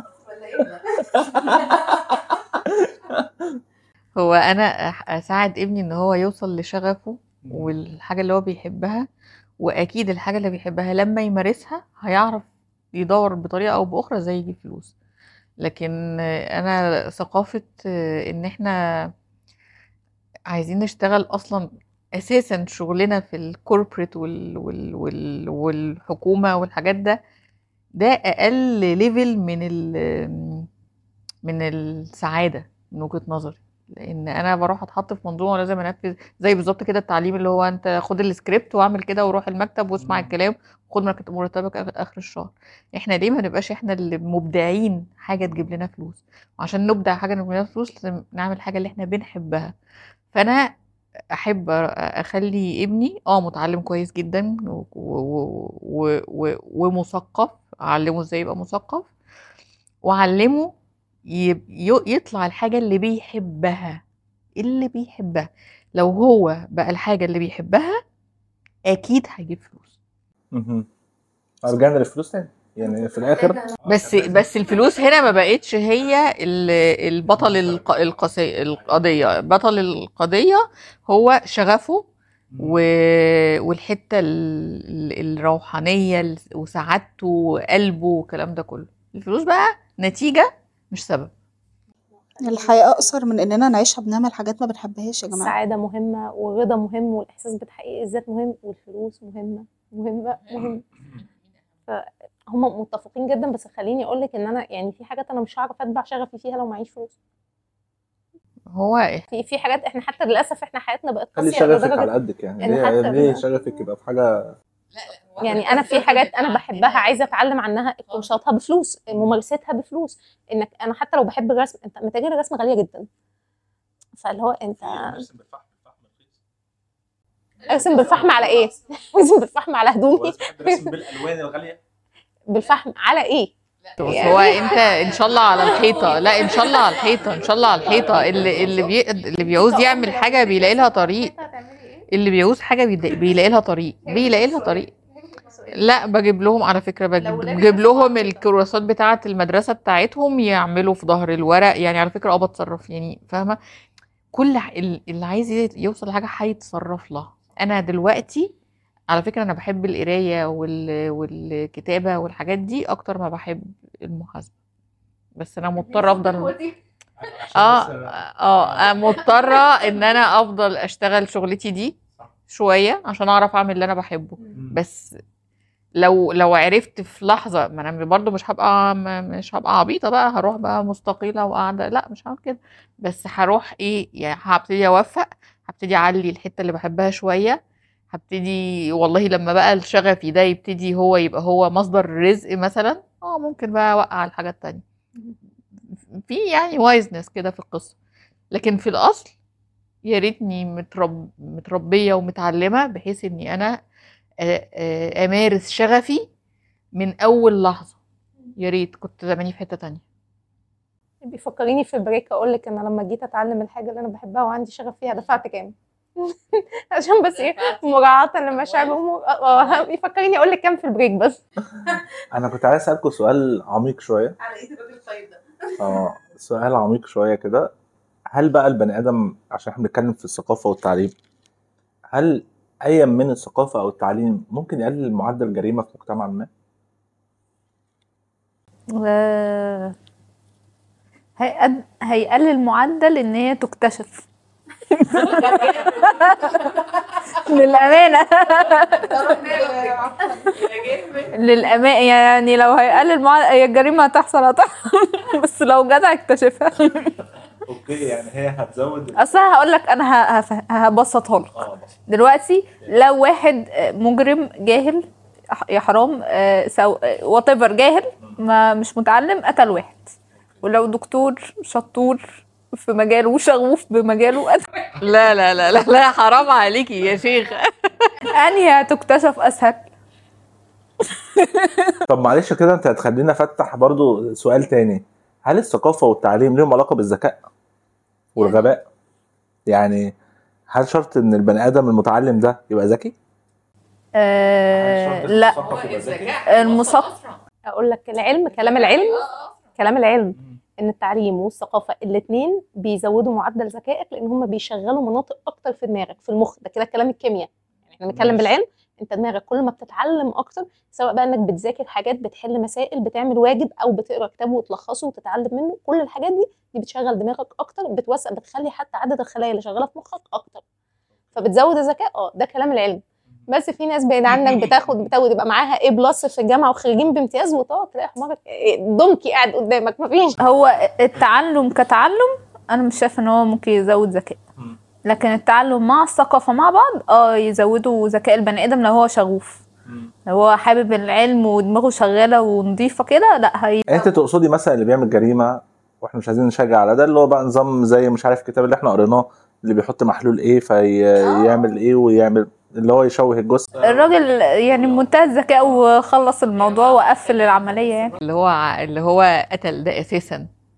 هو انا أح- اساعد ابني ان هو يوصل لشغفه والحاجه اللي هو بيحبها واكيد الحاجه اللي بيحبها لما يمارسها هيعرف يدور بطريقه او باخرى ازاي يجيب فلوس لكن انا ثقافه ان احنا عايزين نشتغل اصلا اساسا شغلنا في الكوربريت وال وال وال والحكومه والحاجات ده ده اقل ليفل من ال من السعاده من وجهه نظري لان انا بروح اتحط في منظومه ولازم انفذ زي بالظبط كده التعليم اللي هو انت خد السكريبت واعمل كده وروح المكتب واسمع الكلام وخد مرك- مرتبك آخر- اخر الشهر احنا ليه ما نبقاش احنا اللي مبدعين حاجه تجيب لنا فلوس وعشان نبدع حاجه تجيب لنا فلوس لازم نعمل حاجه اللي احنا بنحبها فانا احب أ- اخلي ابني اه متعلم كويس جدا و- و- و- و- ومثقف اعلمه ازاي يبقى مثقف واعلمه يب- ي- يطلع الحاجة اللي بيحبها اللي بيحبها لو هو بقى الحاجة اللي بيحبها أكيد هيجيب فلوس مهم. رجعنا للفلوس تاني يعني في الاخر بس بس الفلوس هنا ما بقتش هي ال- البطل الق- القصي القضية بطل القضية هو شغفه و... والحتة ال- ال- الروحانية ال- وسعادته وقلبه والكلام ده كله الفلوس بقى نتيجة مش سبب الحياة أقصر من إننا نعيشها بنعمل حاجات ما بنحبهاش يا جماعة السعادة مهمة والرضا مهم والإحساس بتحقيق الذات مهم والفلوس مهمة مهمة مهمة فهم متفقين جدا بس خليني أقول لك إن أنا يعني في حاجات أنا مش هعرف أتبع شغفي فيها لو معيش فلوس هو في في حاجات إحنا حتى للأسف إحنا حياتنا بقت خلي قاسية شغفك لدرجة على قدك يعني إن ليه, حتى ليه ال- شغفك يبقى في حاجه يعني انا في حاجات انا بحبها عايزه اتعلم عنها كورساتها بفلوس ممارستها بفلوس انك انا حتى لو بحب الرسم انت متاجر الرسم غاليه جدا فاللي هو انت ارسم بالفحم على ايه؟ ارسم بالفحم على هدومي بالالوان الغاليه بالفحم على ايه؟ بس هو انت ان شاء الله على الحيطه لا ان شاء الله على الحيطه ان شاء الله على الحيطه اللي اللي بي اللي بيعوز يعمل حاجه بيلاقي لها طريق اللي بيعوز حاجه بيد- بيلاقي لها طريق بيلاقي لها طريق لا بجيب لهم على فكره بجيب, بجيب لهم الكراسات بتاعه المدرسه بتاعتهم يعملوا في ظهر الورق يعني على فكره اه بتصرف يعني فاهمه كل ح- ال- اللي عايز ي- يوصل لحاجه هيتصرف لها انا دلوقتي على فكره انا بحب القرايه وال... والكتابه والحاجات دي اكتر ما بحب المحاسبه بس انا مضطره افضل اه اه مضطره ان انا افضل اشتغل شغلتي دي شويه عشان اعرف اعمل اللي انا بحبه بس لو لو عرفت في لحظه ما انا برضو مش هبقى م- مش هبقى عبيطه بقى هروح بقى مستقيله وقاعده لا مش هعمل كده بس هروح ايه يعني هبتدي اوفق هبتدي اعلي الحته اللي بحبها شويه هبتدي والله لما بقى الشغفي ده يبتدي هو يبقى هو مصدر الرزق مثلا اه ممكن بقى اوقع الحاجات التانية في يعني وايزنس كده في القصه لكن في الاصل يا ريتني مترب متربيه ومتعلمه بحيث اني انا آه، آه، امارس شغفي من اول لحظه يا ريت كنت زماني في حته تانية بيفكريني في بريك اقول لك انا لما جيت اتعلم الحاجه اللي انا بحبها وعندي شغف فيها دفعت كام عشان بس ايه مراعاه لمشاعر الامور اه آه، بيفكريني اقول لك كام في البريك بس انا كنت عايز اسالكم سؤال عميق شويه على ايد الراجل الطيب ده اه سؤال عميق شويه كده هل بقى البني ادم عشان احنا بنتكلم في الثقافه والتعليم هل ايا من الثقافه او التعليم ممكن يقلل معدل الجريمه في مجتمع ما و- هيقد... هيقلل معدل ان هي تكتشف للأمانة للأمانة يعني لو هيقلل معدل هي الجريمة هتحصل هتحصل بس لو جدع اكتشفها اوكي يعني هي هتزود اصل هقول لك انا ه- هف- هبسطها لك دلوقتي لو واحد مجرم جاهل يا حرام وات ايفر جاهل ما مش متعلم قتل واحد ولو دكتور شطور في مجاله وشغوف بمجاله قتل لا لا لا لا, لا حرام عليكي يا شيخ انهي هتكتشف اسهل طب معلش كده انت هتخلينا افتح برضو سؤال تاني هل الثقافه والتعليم لهم علاقه بالذكاء والغباء يعني هل شرط ان البني ادم المتعلم ده يبقى ذكي آه لا المثقف اقول لك العلم كلام العلم كلام العلم ان التعليم والثقافه الاثنين بيزودوا معدل ذكائك لان هم بيشغلوا مناطق اكتر في دماغك في المخ ده كده كلام الكيمياء يعني احنا بنتكلم ماشي. بالعلم انت دماغك كل ما بتتعلم اكتر سواء بقى انك بتذاكر حاجات بتحل مسائل بتعمل واجب او بتقرا كتاب وتلخصه وتتعلم منه كل الحاجات دي دي بتشغل دماغك اكتر بتوسع بتخلي حتى عدد الخلايا اللي شغاله في مخك اكتر فبتزود الذكاء اه ده كلام العلم بس في ناس بعيد عنك بتاخد بتاخد يبقى معاها ايه بلس في الجامعه وخريجين بامتياز وتقعد تلاقي حمارك إيه، دونكي قاعد قدامك مفيش هو التعلم كتعلم انا مش شايفه ان هو ممكن يزود ذكاء لكن التعلم مع الثقافه مع بعض اه يزودوا ذكاء البني ادم لو هو شغوف لو هو حابب العلم ودماغه شغاله ونظيفه كده لا هي انت تقصدي مثلا اللي بيعمل جريمه واحنا مش عايزين نشجع على ده اللي هو بقى نظام زي مش عارف الكتاب اللي احنا قريناه اللي بيحط محلول ايه فيعمل ايه ويعمل اللي هو يشوه الجثه الراجل يعني بمنتهى الذكاء وخلص الموضوع وقفل العمليه يعني اللي هو ع- اللي هو قتل ده اساسا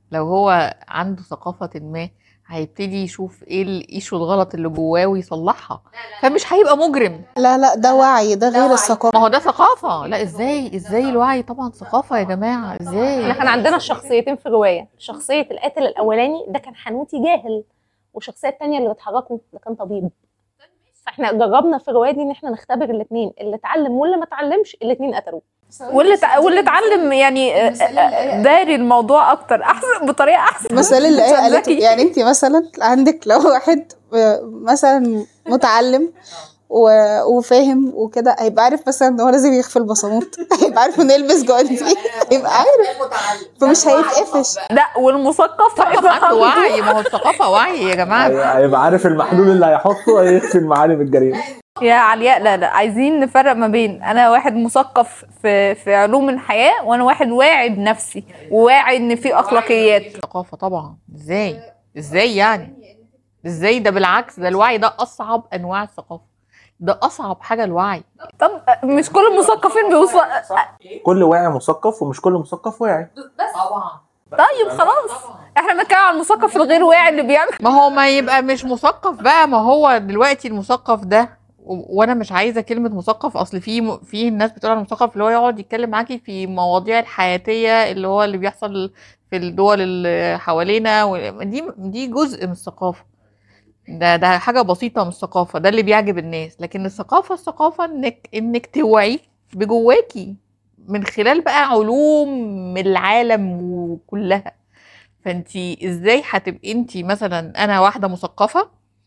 لو هو عنده ثقافة ما هيبتدي يشوف ايه الايشو الغلط اللي جواه ويصلحها فمش هيبقى مجرم لا لا ده وعي ده غير الثقافة ما هو ده ثقافة لا ازاي ازاي الوعي طبعا ثقافة يا جماعة ازاي احنا كان عندنا شخصيتين في الروايه شخصيه القاتل الاولاني ده كان حنوتي جاهل والشخصيه الثانيه اللي بتحركه ده كان طبيب فاحنا جربنا في الروايه دي ان احنا نختبر الاثنين اللي اتعلم واللي ما اتعلمش الاثنين قتلوه واللي تع... واللي اتعلم يعني آه، آه، داري الموضوع اكتر احسن بطريقه احسن مثال اللي هي عشان قالته ذكي. يعني انت مثلا عندك لو واحد آه، مثلا متعلم و- وفاهم وكده هيبقى عارف مثلا ان هو لازم يخفي البصمات هيبقى عارف انه يلبس جوانتي هيبقى عارف فمش هيتقفش لا والمثقف ثقافة عنده وعي ما هو الثقافة وعي يا جماعة هي- هيبقى عارف المحلول اللي هيحطه هيخفي المعالم الجريمه يا علياء لا لا عايزين نفرق ما بين انا واحد مثقف في في علوم الحياه وانا واحد واعي بنفسي وواعي ان في اخلاقيات ثقافة طبعا ازاي ازاي يعني ازاي ده بالعكس ده الوعي ده اصعب انواع الثقافة ده اصعب حاجة الوعي طب مش كل المثقفين بيوصل كل واعي مثقف ومش كل مثقف واعي طبعا طيب خلاص احنا بنتكلم عن المثقف الغير واعي اللي بيعمل ما هو ما يبقى مش مثقف بقى ما هو دلوقتي المثقف ده و- وانا مش عايزه كلمه مثقف اصل في م- في الناس بتقول على المثقف اللي هو يقعد يتكلم معاكي في مواضيع الحياتيه اللي هو اللي بيحصل في الدول اللي حوالينا و- دي دي جزء من الثقافه ده ده حاجه بسيطه من الثقافه ده اللي بيعجب الناس لكن الثقافه الثقافه انك انك توعي بجواكي من خلال بقى علوم العالم وكلها فانتي ازاي هتبقي انتي مثلا انا واحده مثقفه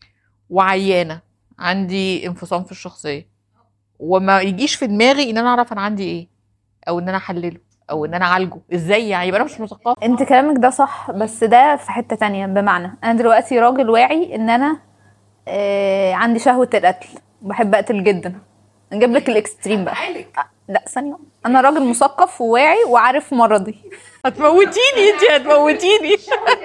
وعيانه عندي انفصام في الشخصيه وما يجيش في دماغي ان انا اعرف انا عندي ايه او ان انا احلله او ان انا اعالجه ازاي يعني يبقى انا مش مثقفه انت كلامك ده صح بس ده في حته تانية بمعنى انا دلوقتي راجل واعي ان انا آه عندي شهوه القتل بحب اقتل جدا نجيب لك الاكستريم بقى آه، لا ثانيه انا راجل مثقف وواعي وعارف مرضي هتموتيني انتي هتموتيني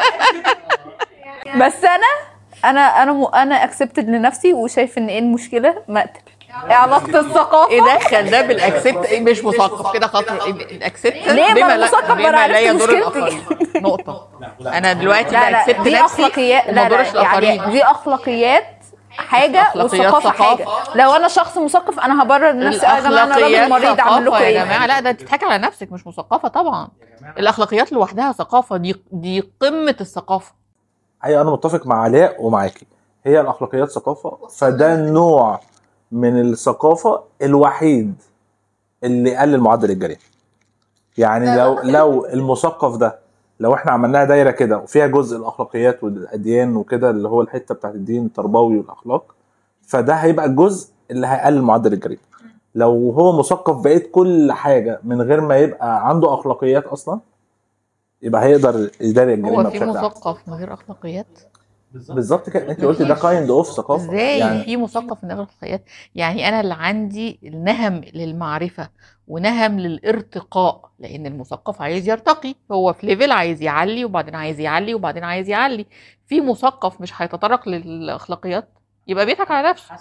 بس انا انا انا م... انا اكسبتد لنفسي وشايف ان ايه المشكله ما اقتل ايه علاقه الثقافه ايه دخل ده بالاكسبت إيه مش مثقف كده خاطر الاكسبت ليه؟ ما أنا مثقف، ما أنا بما لا عرفت يضر مشكلتي. الاخرين نقطه انا دلوقتي لا لا باكسبت دي نفسي اخلاقيات وما لا اضرش لا يعني الاخرين دي اخلاقيات حاجه أخلاقيات والثقافه حاجه ثقافة. لو انا شخص مثقف انا هبرر نفسي اه يا جماعه انا راجل مريض اعمل لكم ثقافة يا ايه جماعه لا ده انت بتضحكي على نفسك مش مثقفه طبعا الاخلاقيات لوحدها ثقافه دي دي قمه الثقافه ايوه انا متفق مع علاء ومعاكي هي الاخلاقيات ثقافه فده نوع من الثقافه الوحيد اللي قلل معدل الجريمه يعني لو لو المثقف ده لو احنا عملناها دايره كده وفيها جزء الاخلاقيات والاديان وكده اللي هو الحته بتاعت الدين التربوي والاخلاق فده هيبقى الجزء اللي هيقلل معدل الجريمه لو هو مثقف بقيت كل حاجه من غير ما يبقى عنده اخلاقيات اصلا يبقى هيقدر يداري الجريمه هو في بشكل احسن مثقف من غير اخلاقيات بالظبط كده انت قلت ده كايند اوف ثقافه ازاي يعني في مثقف من غير اخلاقيات يعني انا اللي عندي النهم للمعرفه ونهم للارتقاء لان المثقف عايز يرتقي هو في ليفل عايز يعلي وبعدين عايز يعلي وبعدين عايز يعلي في مثقف مش هيتطرق للاخلاقيات يبقى بيضحك على نفسه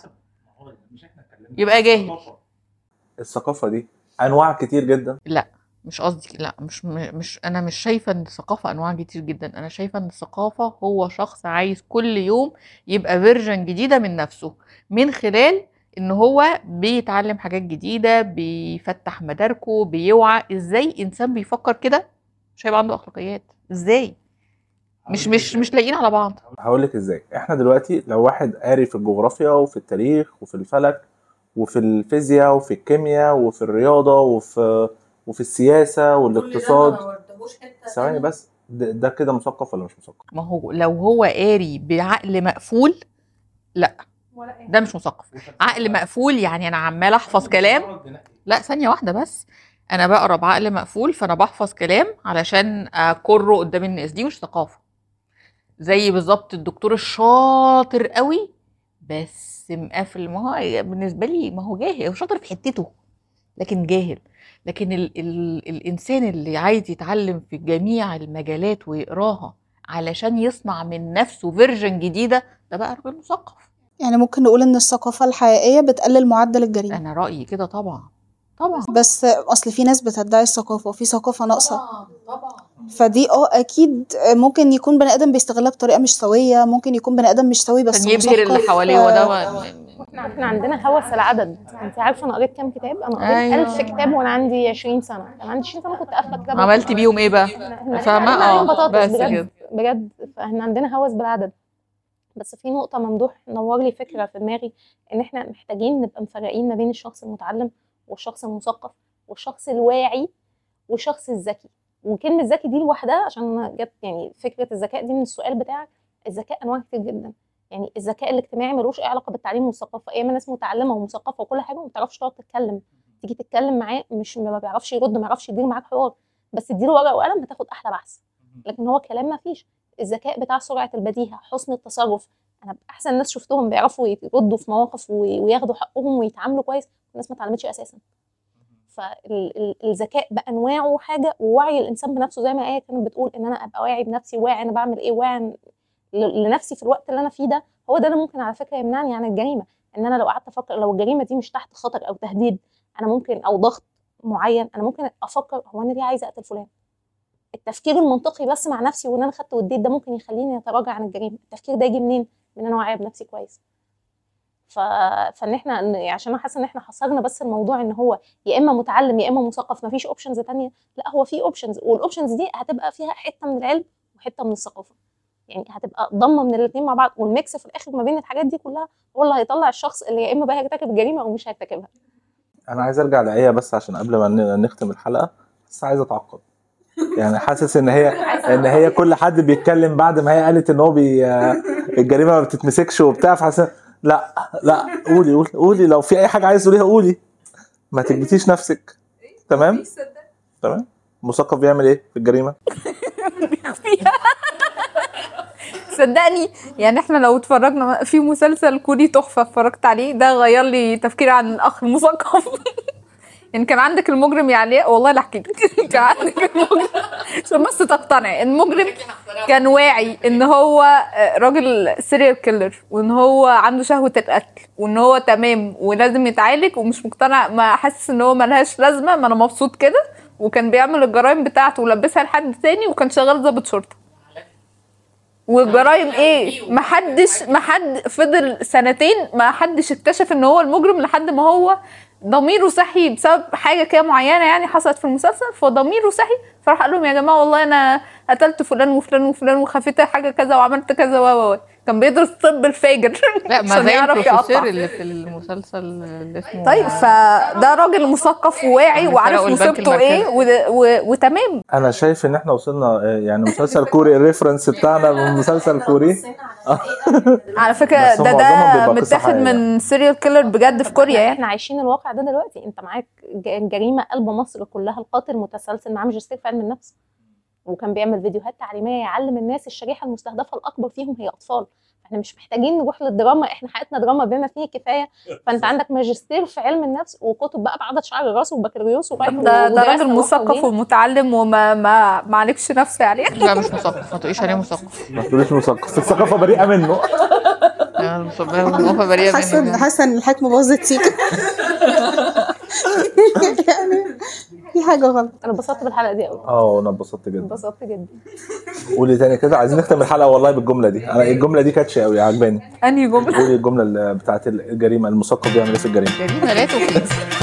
يبقى جاهل الثقافه دي انواع كتير جدا مش قصدي لا مش مش انا مش شايفه ان الثقافه انواع كتير جدا انا شايفه ان الثقافه هو شخص عايز كل يوم يبقى فيرجن جديده من نفسه من خلال ان هو بيتعلم حاجات جديده بيفتح مداركه بيوعى ازاي انسان بيفكر كده مش هيبقى عنده اخلاقيات ازاي مش مش مش لاقيين على بعض هقول لك ازاي احنا دلوقتي لو واحد قاري في الجغرافيا وفي التاريخ وفي الفلك وفي الفيزياء وفي الكيمياء وفي الرياضه وفي وفي السياسه والاقتصاد ثواني بس ده, ده كده مثقف ولا مش مثقف ما هو لو هو قاري بعقل مقفول لا ده مش مثقف عقل مقفول يعني انا عمال احفظ كلام لا ثانية واحدة بس أنا بقرا بعقل مقفول فأنا بحفظ كلام علشان أكره قدام الناس دي مش ثقافة زي بالظبط الدكتور الشاطر قوي بس مقفل ما هو بالنسبة لي ما هو جاهل هو شاطر في حتته لكن جاهل لكن ال ال الإنسان اللي عايز يتعلم في جميع المجالات ويقراها علشان يصنع من نفسه فيرجن جديدة ده بقى راجل مثقف يعني ممكن نقول ان الثقافة الحقيقية بتقلل معدل الجريمة انا رايي كده طبعا طبعا بس اصل في ناس بتدعي الثقافه وفي ثقافه ناقصه طبعا فدي اه اكيد ممكن يكون بني ادم بيستغلها بطريقه مش سويه ممكن يكون بني ادم مش سوي بس عشان يبهر اللي مثقف. حواليه وده آه، احنا احنا عندنا هوس العدد انت عارفه انا قريت كام كتاب انا قريت أيوة. 1000 كتاب وانا عندي 20 سنه كان عندي 20 سنه كنت قافله كتاب عملتي بيهم ايه بقى احنا فاهمة؟ احنا عليهم اه، بطاطس بس بجد كده. بجد فاحنا عندنا هوس بالعدد بس في نقطة ممدوح نور لي فكرة في دماغي إن إحنا محتاجين نبقى مفرقين ما بين الشخص المتعلم والشخص المثقف والشخص الواعي والشخص الذكي وكلمة ذكي دي لوحدها عشان جت يعني فكرة الذكاء دي من السؤال بتاعك الذكاء أنواع كتير جدا يعني الذكاء الاجتماعي ملوش أي علاقة بالتعليم والثقافة أيام ناس متعلمة ومثقفة وكل حاجة ما بتعرفش تقعد تتكلم تيجي تتكلم معاه مش ما بيعرفش يرد ما بيعرفش يدير معاك حوار بس اديله ورقة وقلم هتاخد أحلى بحث لكن هو كلام ما فيش الذكاء بتاع سرعة البديهة حسن التصرف أنا أحسن ناس شفتهم بيعرفوا يردوا في مواقف وي- وياخدوا حقهم ويتعاملوا كويس الناس ما اتعلمتش أساسا فالذكاء بأنواعه حاجة ووعي الإنسان بنفسه زي ما آية كانت بتقول إن أنا أبقى واعي بنفسي واعي أنا بعمل إيه واعي ل- لنفسي في الوقت اللي أنا فيه ده هو ده اللي ممكن على فكرة يمنعني عن الجريمة إن أنا لو قعدت أفكر لو الجريمة دي مش تحت خطر أو تهديد أنا ممكن أو ضغط معين أنا ممكن أفكر هو أنا ليه عايزة أقتل فلان التفكير المنطقي بس مع نفسي وان انا خدت واديت ده ممكن يخليني اتراجع عن الجريمه التفكير ده يجي منين من انا واعيه بنفسي كويس ف... فان احنا إن- عشان انا حاسه ان احنا حصرنا بس الموضوع ان هو يا اما متعلم يا اما مثقف مفيش اوبشنز تانية لا هو في اوبشنز والاوبشنز دي هتبقى فيها حته من العلم وحته من الثقافه يعني هتبقى ضمه من الاثنين مع بعض والميكس في الاخر ما بين الحاجات دي كلها هو اللي هيطلع الشخص اللي يا اما بقى هيرتكب الجريمه او مش هيرتكبها انا عايز ارجع لايه بس عشان قبل ما ن- نختم الحلقه بس عايز اتعقب يعني حاسس ان هي ان هي كل حد بيتكلم بعد ما هي قالت ان هو بي الجريمه ما بتتمسكش وبتاع فحاسس لا لا قولي قولي قولي لو في اي حاجه عايز تقوليها قولي ما تكبتيش نفسك تمام تمام مثقف بيعمل ايه في الجريمه صدقني يعني احنا لو اتفرجنا في مسلسل كوري تحفه اتفرجت عليه ده غير لي تفكيري عن الاخ المثقف يعني كان عندك المجرم يا علاء والله لا احكي لك كان عندك المجرم عشان بس تقتنع المجرم كان واعي ان هو آه، راجل سيريال كيلر وان هو عنده شهوه القتل وان هو تمام ولازم يتعالج ومش مقتنع ما حاسس ان هو ملهاش لازمه ما انا مبسوط كده وكان بيعمل الجرائم بتاعته ولبسها لحد تاني وكان شغال ضابط شرطه والجرايم ايه محدش محد فضل سنتين ما حدش اكتشف ان هو المجرم لحد ما هو ضميره صحي بسبب حاجه كده معينه يعني حصلت في المسلسل فضميره صحي فراح قال لهم يا جماعه والله انا قتلت فلان وفلان وفلان وخفيت حاجه كذا وعملت كذا و و و. كان بيدرس طب الفاجر لا ما عشان زي يعرف البروفيسور يقطع. اللي في المسلسل اللي اسمه طيب فده راجل مثقف وواعي اللي وعارف سرقوا البنك مصيبته ايه المركزي. و... و... وتمام انا شايف ان احنا وصلنا آه، يعني مسلسل كوري الريفرنس بتاعنا من مسلسل كوري على فكره بس هم ده معظمهم ده بيبقى قصة متاخد حقيقية. من سيريال كيلر بجد في كوريا يعني احنا عايشين الواقع ده دلوقتي انت معاك ج- جريمه قلب مصر كلها القاتل متسلسل معاه ماجستير في علم النفس وكان بيعمل فيديوهات تعليميه يعلم الناس الشريحه المستهدفه الاكبر فيهم هي اطفال احنا مش محتاجين نروح للدراما احنا حياتنا دراما بما فيه الكفايه فانت عندك ماجستير في علم النفس وكتب بقى بعدد شعر راسه وبكالوريوس ورايح ده ده ودرس راجل وراح مثقف وجه. ومتعلم وما ما ما عليكش نفسه يعني لا مش مثقف ما تقوليش عليه مثقف ما تقوليش مثقف الثقافه بريئه منه يعني مثقف بريئه حاسه مني حاسه ان الحكمه باظت سيكا يعني في حاجه غلط انا اتبسطت بالحلقه دي قوي اه انا اتبسطت جدا اتبسطت جدا قولي تاني كده عايزين نختم الحلقه والله بالجمله دي انا الجمله دي كاتشه قوي عجباني انهي جمله قولي الجمله اللي بتاعت الجريمه المثقف بيعمل ايه في الجريمه جريمه لا تفيد